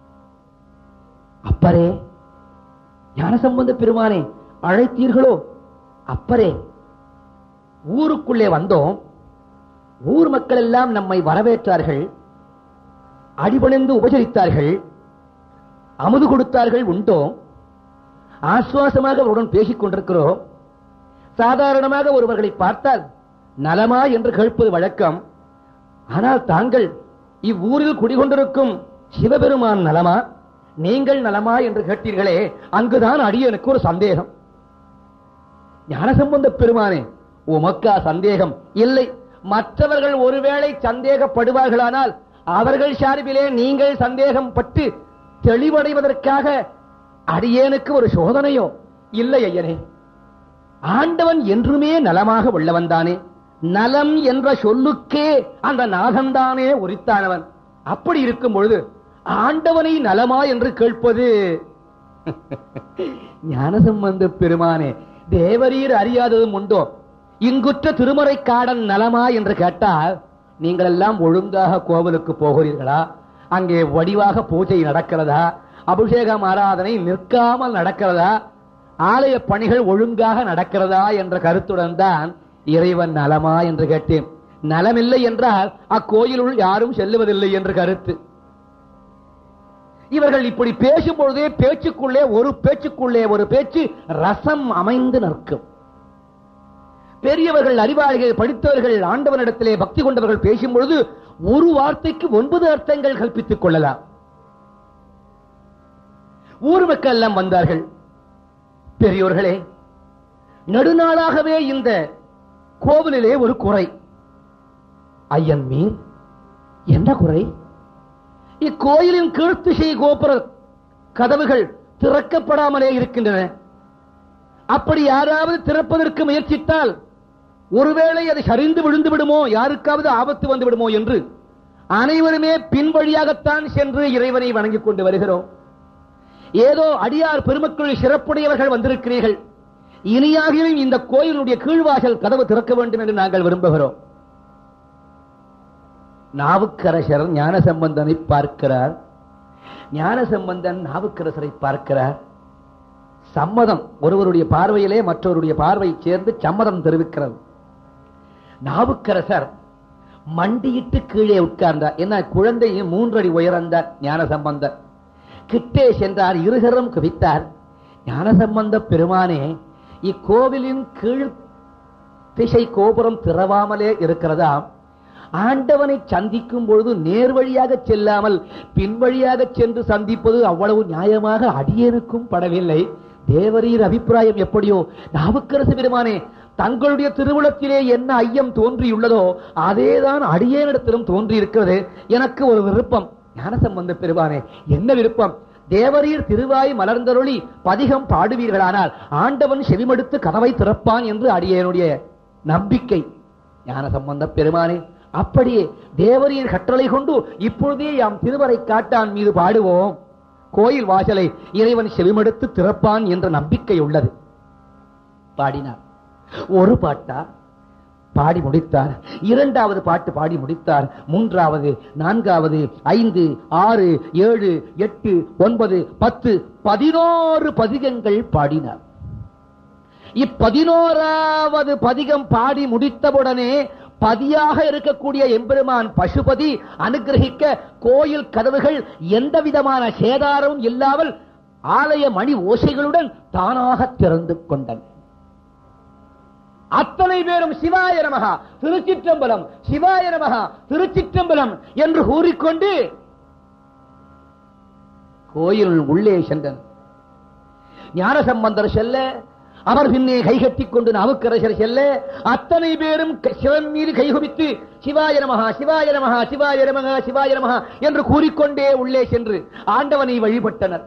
[SPEAKER 1] அப்பரே ஞானசம்பந்த பெருமானே அழைத்தீர்களோ அப்பரே ஊருக்குள்ளே வந்தோம் ஊர் மக்கள் எல்லாம் நம்மை வரவேற்றார்கள் அடிபணிந்து உபசரித்தார்கள் அமுது கொடுத்தார்கள் உண்டோம் ஆசுவாசமாக அவருடன் பேசிக் கொண்டிருக்கிறோம் சாதாரணமாக ஒருவர்களை பார்த்தால் நலமா என்று கேட்பது வழக்கம் ஆனால் தாங்கள் இவ்வூரில் குடிகொண்டிருக்கும் சிவபெருமான் நலமா நீங்கள் நலமா என்று கேட்டீர்களே அங்குதான் அடியனுக்கு ஒரு சந்தேகம் ஞானசம்பந்த பெருமானே உமக்கா சந்தேகம் இல்லை மற்றவர்கள் ஒருவேளை சந்தேகப்படுவார்களானால் அவர்கள் சார்பிலே நீங்கள் சந்தேகம் பட்டு தெளிவடைவதற்காக அடியேனுக்கு ஒரு சோதனையோ இல்லை ஐயனே ஆண்டவன் என்றுமே நலமாக உள்ளவன் தானே நலம் என்ற சொல்லுக்கே அந்த நாகந்தானே உரித்தானவன் அப்படி இருக்கும் பொழுது ஆண்டவனை நலமா என்று கேட்பது ஞானசம்பந்த பெருமானே தேவரீர் அறியாததும் உண்டோ இங்குற்ற திருமறைக்காடன் நலமா என்று கேட்டால் நீங்கள் எல்லாம் ஒழுங்காக கோவிலுக்கு போகிறீர்களா அங்கே வடிவாக பூஜை நடக்கிறதா அபிஷேகம் ஆராதனை நிற்காமல் நடக்கிறதா ஆலய பணிகள் ஒழுங்காக நடக்கிறதா என்ற கருத்துடன் தான் இறைவன் நலமா என்று கேட்டேன் நலமில்லை என்றால் அக்கோயிலுள் யாரும் செல்லுவதில்லை என்று கருத்து இவர்கள் இப்படி பேசும் பொழுதே பேச்சுக்குள்ளே ஒரு பேச்சுக்குள்ளே ஒரு பேச்சு ரசம் அமைந்து நிற்கும் பெரியவர்கள் அறிவாளிகள் படித்தவர்கள் ஆண்டவனிடத்திலே பக்தி கொண்டவர்கள் பேசும் பொழுது ஒரு வார்த்தைக்கு ஒன்பது அர்த்தங்கள் கற்பித்துக் கொள்ளலாம் ஊர் மக்கள் எல்லாம் வந்தார்கள் பெரியோர்களே நெடுநாளாகவே இந்த கோவிலிலே ஒரு குறை ஐயன் மீன் என்ன குறை இக்கோயிலின் கீழ்த்திசை கோபுர கதவுகள் திறக்கப்படாமலே இருக்கின்றன அப்படி யாராவது திறப்பதற்கு முயற்சித்தால் ஒருவேளை அது சரிந்து விழுந்து விடுமோ யாருக்காவது ஆபத்து வந்து விடுமோ என்று அனைவருமே பின்வழியாகத்தான் சென்று இறைவனை வணங்கிக் கொண்டு வருகிறோம் ஏதோ அடியார் பெருமக்கள் சிறப்புடையவர்கள் வந்திருக்கிறீர்கள் இனியாகிலும் இந்த கோயிலுடைய கீழ்வாசல் கதவு திறக்க வேண்டும் என்று நாங்கள் விரும்புகிறோம் நாவுக்கரசர் ஞானசம்பந்தனை பார்க்கிறார் ஞானசம்பந்தன் நாவுக்கரசரை பார்க்கிறார் சம்மதம் ஒருவருடைய பார்வையிலே மற்றவருடைய பார்வை சேர்ந்து சம்மதம் தெரிவிக்கிறது நாவுக்கரசர் மண்டியிட்டு கீழே உட்கார்ந்தார் என்ன குழந்தையும் மூன்றடி உயர்ந்தார் ஞான சம்பந்தர் கிட்டே சென்றார் இருகரம் குவித்தார் ஞான சம்பந்த பெருமானே இக்கோவிலின் கீழ் திசை கோபுரம் திறவாமலே இருக்கிறதா ஆண்டவனை சந்திக்கும் பொழுது நேர் வழியாக செல்லாமல் பின் வழியாக சென்று சந்திப்பது அவ்வளவு நியாயமாக அடியேனுக்கும் படவில்லை தேவரீர் அபிப்பிராயம் எப்படியோ நாவுக்கரசு பெருமானே தங்களுடைய திருவுளத்திலே என்ன ஐயம் தோன்றியுள்ளதோ அதேதான் அடியேனிடத்திலும் தோன்றியிருக்கிறது எனக்கு ஒரு விருப்பம் ஞானசம்பந்த பெருமானே என்ன விருப்பம் தேவரீர் திருவாய் மலர்ந்தருளி பதிகம் பாடுவீர்களானால் ஆண்டவன் செவிமடுத்து கதவை திறப்பான் என்று அடியேனுடைய நம்பிக்கை ஞான சம்பந்த பெருமானே அப்படியே தேவரீர் கட்டளை கொண்டு இப்பொழுதே யாம் திருவரை காட்டான் மீது பாடுவோம் கோயில் வாசலை இறைவன் செவிமடுத்து திறப்பான் என்ற நம்பிக்கை உள்ளது பாடினார் ஒரு பாட்டா பாடி முடித்தார் இரண்டாவது பாட்டு பாடி முடித்தார் மூன்றாவது நான்காவது ஐந்து ஆறு ஏழு எட்டு ஒன்பது பத்து பதினோரு பதிகங்கள் பாடினார் இப்பதினோராவது பதிகம் பாடி முடித்தவுடனே பதியாக இருக்கக்கூடிய எம்பெருமான் பசுபதி அனுகிரகிக்க கோயில் கதவுகள் எந்த விதமான சேதாரமும் இல்லாமல் ஆலய மணி ஓசைகளுடன் தானாக திறந்து கொண்டன அத்தனை பேரும் சிவாய நமகா திருச்சிற்றம்பலம் சிவாய நமகா திருச்சிற்றம்பலம் என்று கூறிக்கொண்டு கோயில் உள்ளே சென்றனர் ஞானசம்பந்தர் செல்ல அவர் பின்னே கைகட்டிக் கொண்டு நாவுக்கரசர் செல்ல அத்தனை பேரும் க- சிவன் மீது கைகுவித்து சிவாய நமகா சிவாய நமகா சிவாய நமகா சிவாய நமகா என்று கூறிக்கொண்டே உள்ளே சென்று ஆண்டவனை வழிபட்டனர்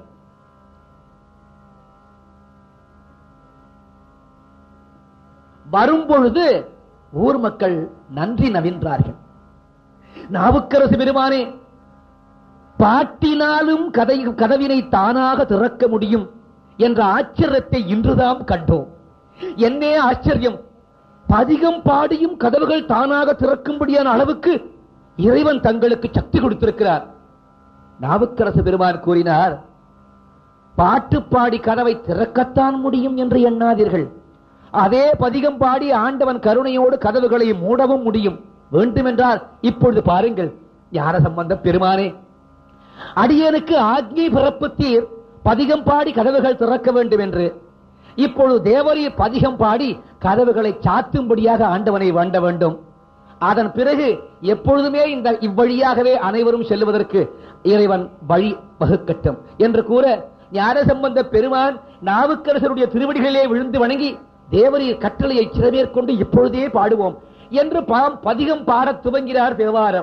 [SPEAKER 1] வரும்பொழுது ஊர் மக்கள் நன்றி நவின்றார்கள் நாவுக்கரசு பெருமானே பாட்டினாலும் கதை கதவினை தானாக திறக்க முடியும் என்ற ஆச்சரியத்தை இன்றுதான் கண்டோம் என்னே ஆச்சரியம் பதிகம் பாடியும் கதவுகள் தானாக திறக்கும்படியான அளவுக்கு இறைவன் தங்களுக்கு சக்தி கொடுத்திருக்கிறார் நாவுக்கரசு பெருமான் கூறினார் பாட்டு பாடி கதவை திறக்கத்தான் முடியும் என்று எண்ணாதீர்கள் அதே பதிகம் பாடி ஆண்டவன் கருணையோடு கதவுகளை மூடவும் முடியும் வேண்டுமென்றால் இப்பொழுது பாருங்கள் ஞான சம்பந்த பெருமானே அடியனுக்கு ஆக்னி பிறப்புத்தீர் பதிகம் பாடி கதவுகள் திறக்க வேண்டும் என்று இப்பொழுது தேவரீர் பதிகம் பாடி கதவுகளை சாத்தும்படியாக ஆண்டவனை வேண்ட வேண்டும் அதன் பிறகு எப்பொழுதுமே இந்த இவ்வழியாகவே அனைவரும் செல்லுவதற்கு இறைவன் வழி வகுக்கட்டும் என்று கூற ஞான சம்பந்த பெருமான் நாவுக்கரசருடைய திருவடிகளிலே விழுந்து வணங்கி தேவரீர் கட்டளையை சிறமேற்கொண்டு இப்பொழுதே பாடுவோம் என்று பாம் பதிகம் பாடத் துவங்கினார் தேவாரம்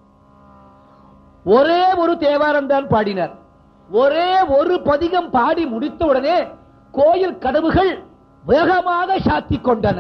[SPEAKER 1] ஒரே ஒரு தேவாரம் தான் பாடினார் ஒரே ஒரு பதிகம் பாடி முடித்த உடனே கோயில் கதவுகள் வேகமாக சாத்திக் கொண்டன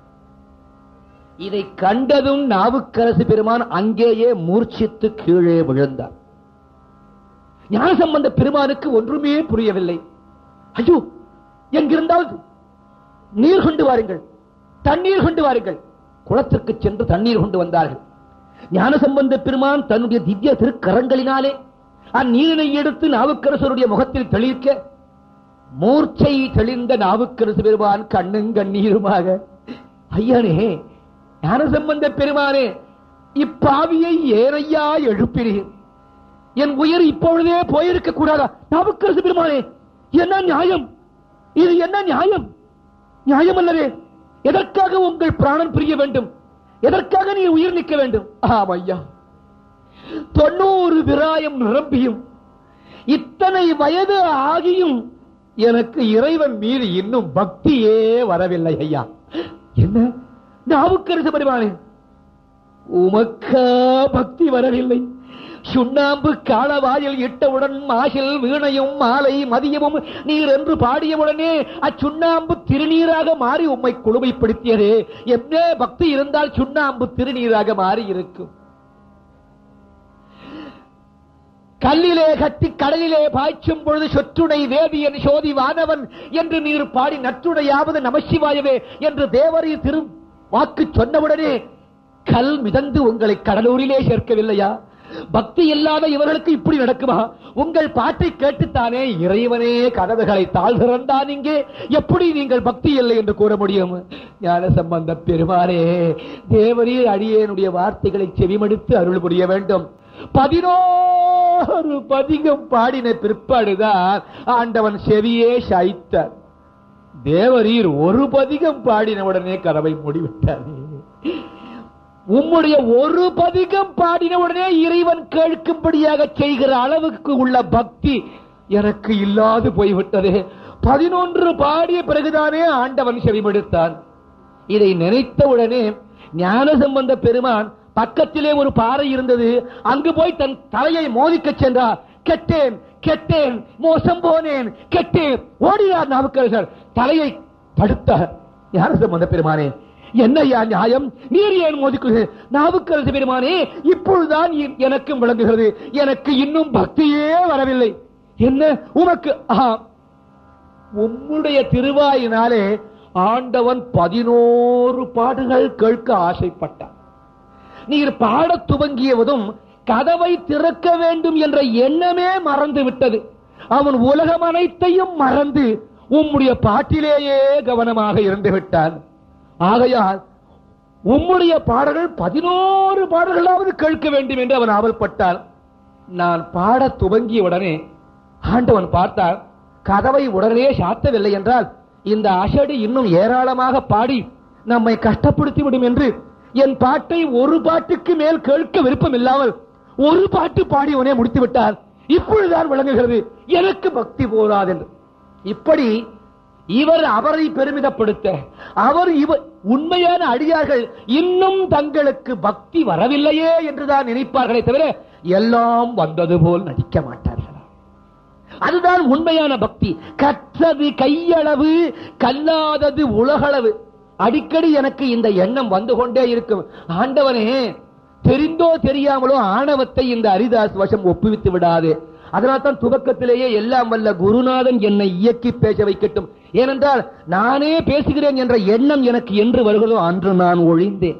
[SPEAKER 1] இதை கண்டதும் நாவுக்கரசு பெருமான் அங்கேயே மூர்ச்சித்து கீழே விழுந்தார் ஞானசம்பந்த பெருமானுக்கு ஒன்றுமே புரியவில்லை ஐயோ எங்கிருந்தாவது நீர் கொண்டு வாருங்கள் தண்ணீர் கொண்டு வாருங்கள் குளத்திற்கு சென்று தண்ணீர் கொண்டு வந்தார்கள் ஞானசம்பந்த பெருமான் தன்னுடைய திவ்ய திருக்கரங்களினாலே அந்நீரினை எடுத்து நாவுக்கரசருடைய முகத்தில் தெளிக்க மூர்ச்சை தெளிந்த நாவுக்கரசு பெருமான் கண்ணும் கண்ணீருமாக ஐயனே ஞானசம்பந்த பெருமானே இப்பாவியை ஏனையா எழுப்பினீர் என் உயிர் இப்பொழுதே போயிருக்க கூடாதா நாவுக்கரசு பெருமானே என்ன நியாயம் இது என்ன நியாயம் நியாயம் அல்லவே எதற்காக உங்கள் பிராணன் பிரிய வேண்டும் எதற்காக நீ உயிர் நிற்க வேண்டும் ஆம் ஐயா தொண்ணூறு விராயம் நிரம்பியும் இத்தனை வயது ஆகியும் எனக்கு இறைவன் மீது இன்னும் பக்தியே வரவில்லை ஐயா என்ன நாவுக்கரசு பெருமானே உமக்கா பக்தி வரவில்லை சுண்ணாம்பு காலவாயில் இட்டவுடன் மாசில் வீணையும் மாலை மதியமும் நீர் என்று பாடியவுடனே அச்சுண்ணாம்பு திருநீராக மாறி உம்மை குழுமைப்படுத்தியதே என்ன பக்தி இருந்தால் சுண்ணாம்பு திருநீராக மாறி இருக்கும் கல்லிலே கட்டி கடலிலே பாய்ச்சும் பொழுது சொற்றுடை வேதியன் சோதி வானவன் என்று நீர் பாடி நற்றுடையாவது நமசிவாயவே என்று தேவரி திரு வாக்கு சொன்னவுடனே கல் மிதந்து உங்களை கடலூரிலே சேர்க்கவில்லையா பக்தி இல்லாத இவர்களுக்கு இப்படி நடக்குமா உங்கள் பாட்டை கேட்டுத்தானே இறைவனே கதவுகளை தாழ்கிறந்தான் இங்கே எப்படி நீங்கள் பக்தி இல்லை என்று கூற முடியும் ஞான சம்பந்த பெருமானே தேவரீர் அடியேனுடைய வார்த்தைகளை செவிமடுத்து அருள் புரிய வேண்டும் பதினோரு பதிகம் பாடின பிற்பாடுதான் ஆண்டவன் செவியே சாய்த்தார் தேவரீர் ஒரு பதிகம் பாடின உடனே கதவை மூடிவிட்டார் உம்முடைய ஒரு பதிகம் பாடின உடனே இறைவன் கேட்கும்படியாக செய்கிற அளவுக்கு உள்ள பக்தி எனக்கு இல்லாது போய்விட்டது பதினொன்று பாடிய பிறகுதானே ஆண்டவன் செவிமடுத்தான் இதை நினைத்தவுடனே ஞான சம்பந்த பெருமான் பக்கத்திலே ஒரு பாறை இருந்தது அங்கு போய் தன் தலையை மோதிக்கச் சென்றார் கெட்டேன் கெட்டேன் மோசம் போனேன் கெட்டேன் ஓடினார் நாவுக்கரசர் தலையை தடுத்தார் ஞான சம்பந்த பெருமானே என்னையா நியாயம் நீர் ஏன் மோதிக்குது நாவுக்கரசு பெருமானே இப்பொழுதுதான் எ- எனக்கும் விளங்குகிறது எனக்கு இன்னும் பக்தியே வரவில்லை என்ன உமக்கு ஆஹா உம்முடைய திருவாயினாலே ஆண்டவன் பதினோரு பாடுகள் கேட்க ஆசைப்பட்டான் நீர் பாடத் துவங்கியவதும் கதவை திறக்க வேண்டும் என்ற எண்ணமே மறந்து விட்டது அவன் உலகம் அனைத்தையும் மறந்து உம்முடைய பாட்டிலேயே கவனமாக இருந்து விட்டான் ஆகையால் உம்முடைய பாடல்கள் பதினோரு பாடல்களாவது கேட்க வேண்டும் என்று அவன் ஆவல்பட்டான் நான் பாடத் துவங்கிய உடனே ஆண்டவன் பார்த்தார் கதவை உடனே சாத்தவில்லை என்றால் இந்த அசடு இன்னும் ஏராளமாக பாடி நம்மை கஷ்டப்படுத்தி விடும் என்று என் பாட்டை ஒரு பாட்டுக்கு மேல் கேட்க விருப்பம் இல்லாமல் ஒரு பாட்டு பாடி உடனே முடித்து விட்டார் இப்பொழுதுதான் விளங்குகிறது எனக்கு பக்தி போதாது என்று இப்படி இவர் அவரை பெருமிதப்படுத்த அவர் இவர் உண்மையான அடியார்கள் இன்னும் தங்களுக்கு பக்தி வரவில்லையே என்றுதான் நினைப்பார்களே தவிர எல்லாம் வந்தது போல் நடிக்க மாட்டார்கள் அதுதான் உண்மையான பக்தி கற்றது கையளவு கல்லாதது உலகளவு அடிக்கடி எனக்கு இந்த எண்ணம் வந்து கொண்டே இருக்கும் ஆண்டவனே தெரிந்தோ தெரியாமலோ ஆணவத்தை இந்த அரிதாஸ் வசம் ஒப்புவித்து விடாதே அதனால் தான் துவக்கத்திலேயே எல்லாம் வல்ல குருநாதன் என்னை இயக்கி பேச வைக்கட்டும் ஏனென்றால் நானே பேசுகிறேன் என்ற எண்ணம் எனக்கு என்று வருகிறதோ அன்று நான் ஒழிந்தேன்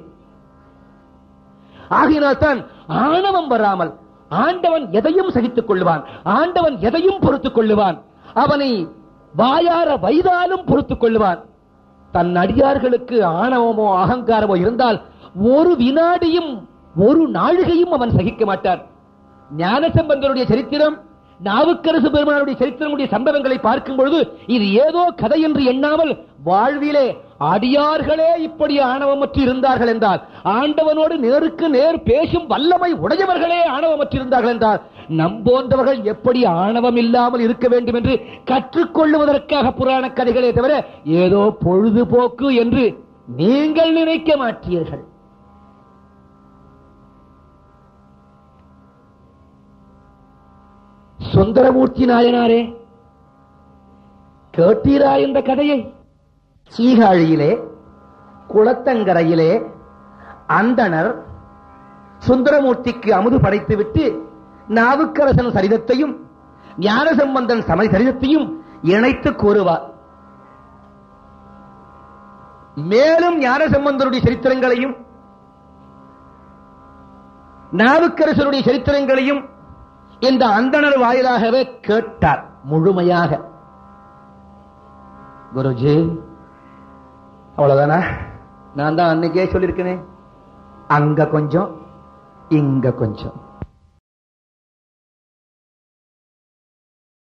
[SPEAKER 1] ஆகையினால் தான் ஆணவம் வராமல் ஆண்டவன் எதையும் சகித்துக் கொள்வான் ஆண்டவன் எதையும் பொறுத்துக் கொள்ளுவான் அவனை வாயார வைதாலும் பொறுத்துக் கொள்ளுவான் தன் அடியார்களுக்கு ஆணவமோ அகங்காரமோ இருந்தால் ஒரு வினாடியும் ஒரு நாழிகையும் அவன் சகிக்க மாட்டான் ஞானசம்பந்தருடைய சரித்திரம் நாவுக்கரசு பெருமானுடைய சரித்திரமுடைய சம்பவங்களை பார்க்கும் பொழுது இது ஏதோ கதை என்று எண்ணாமல் வாழ்விலே அடியார்களே இப்படி ஆணவமற்று இருந்தார்கள் என்றால் ஆண்டவனோடு நேருக்கு நேர் பேசும் வல்லமை உடையவர்களே ஆணவமற்று இருந்தார்கள் என்றால் நம்போன்றவர்கள் எப்படி ஆணவம் இல்லாமல் இருக்க வேண்டும் என்று கற்றுக்கொள்ளுவதற்காக புராண கதைகளே தவிர ஏதோ பொழுதுபோக்கு என்று நீங்கள் நினைக்க மாட்டீர்கள் சுந்தரமூர்த்தி நாயனாரே கேட்டீரா இந்த கதையை சீகாழியிலே குளத்தங்கரையிலே அந்தணர் சுந்தரமூர்த்திக்கு அமுது படைத்துவிட்டு நாவுக்கரசன் சரிதத்தையும் ஞானசம்பந்தன் சமய சரிதத்தையும் இணைத்து கூறுவார் மேலும் ஞானசம்பந்தருடைய சரித்திரங்களையும் நாவுக்கரசருடைய சரித்திரங்களையும் இந்த அந்தணர் வாயிலாகவே கேட்டார் முழுமையாக குருஜி அவ்வளவுதானா நான் தான் அன்னைக்கே சொல்லியிருக்கேனே அங்க கொஞ்சம் இங்க கொஞ்சம்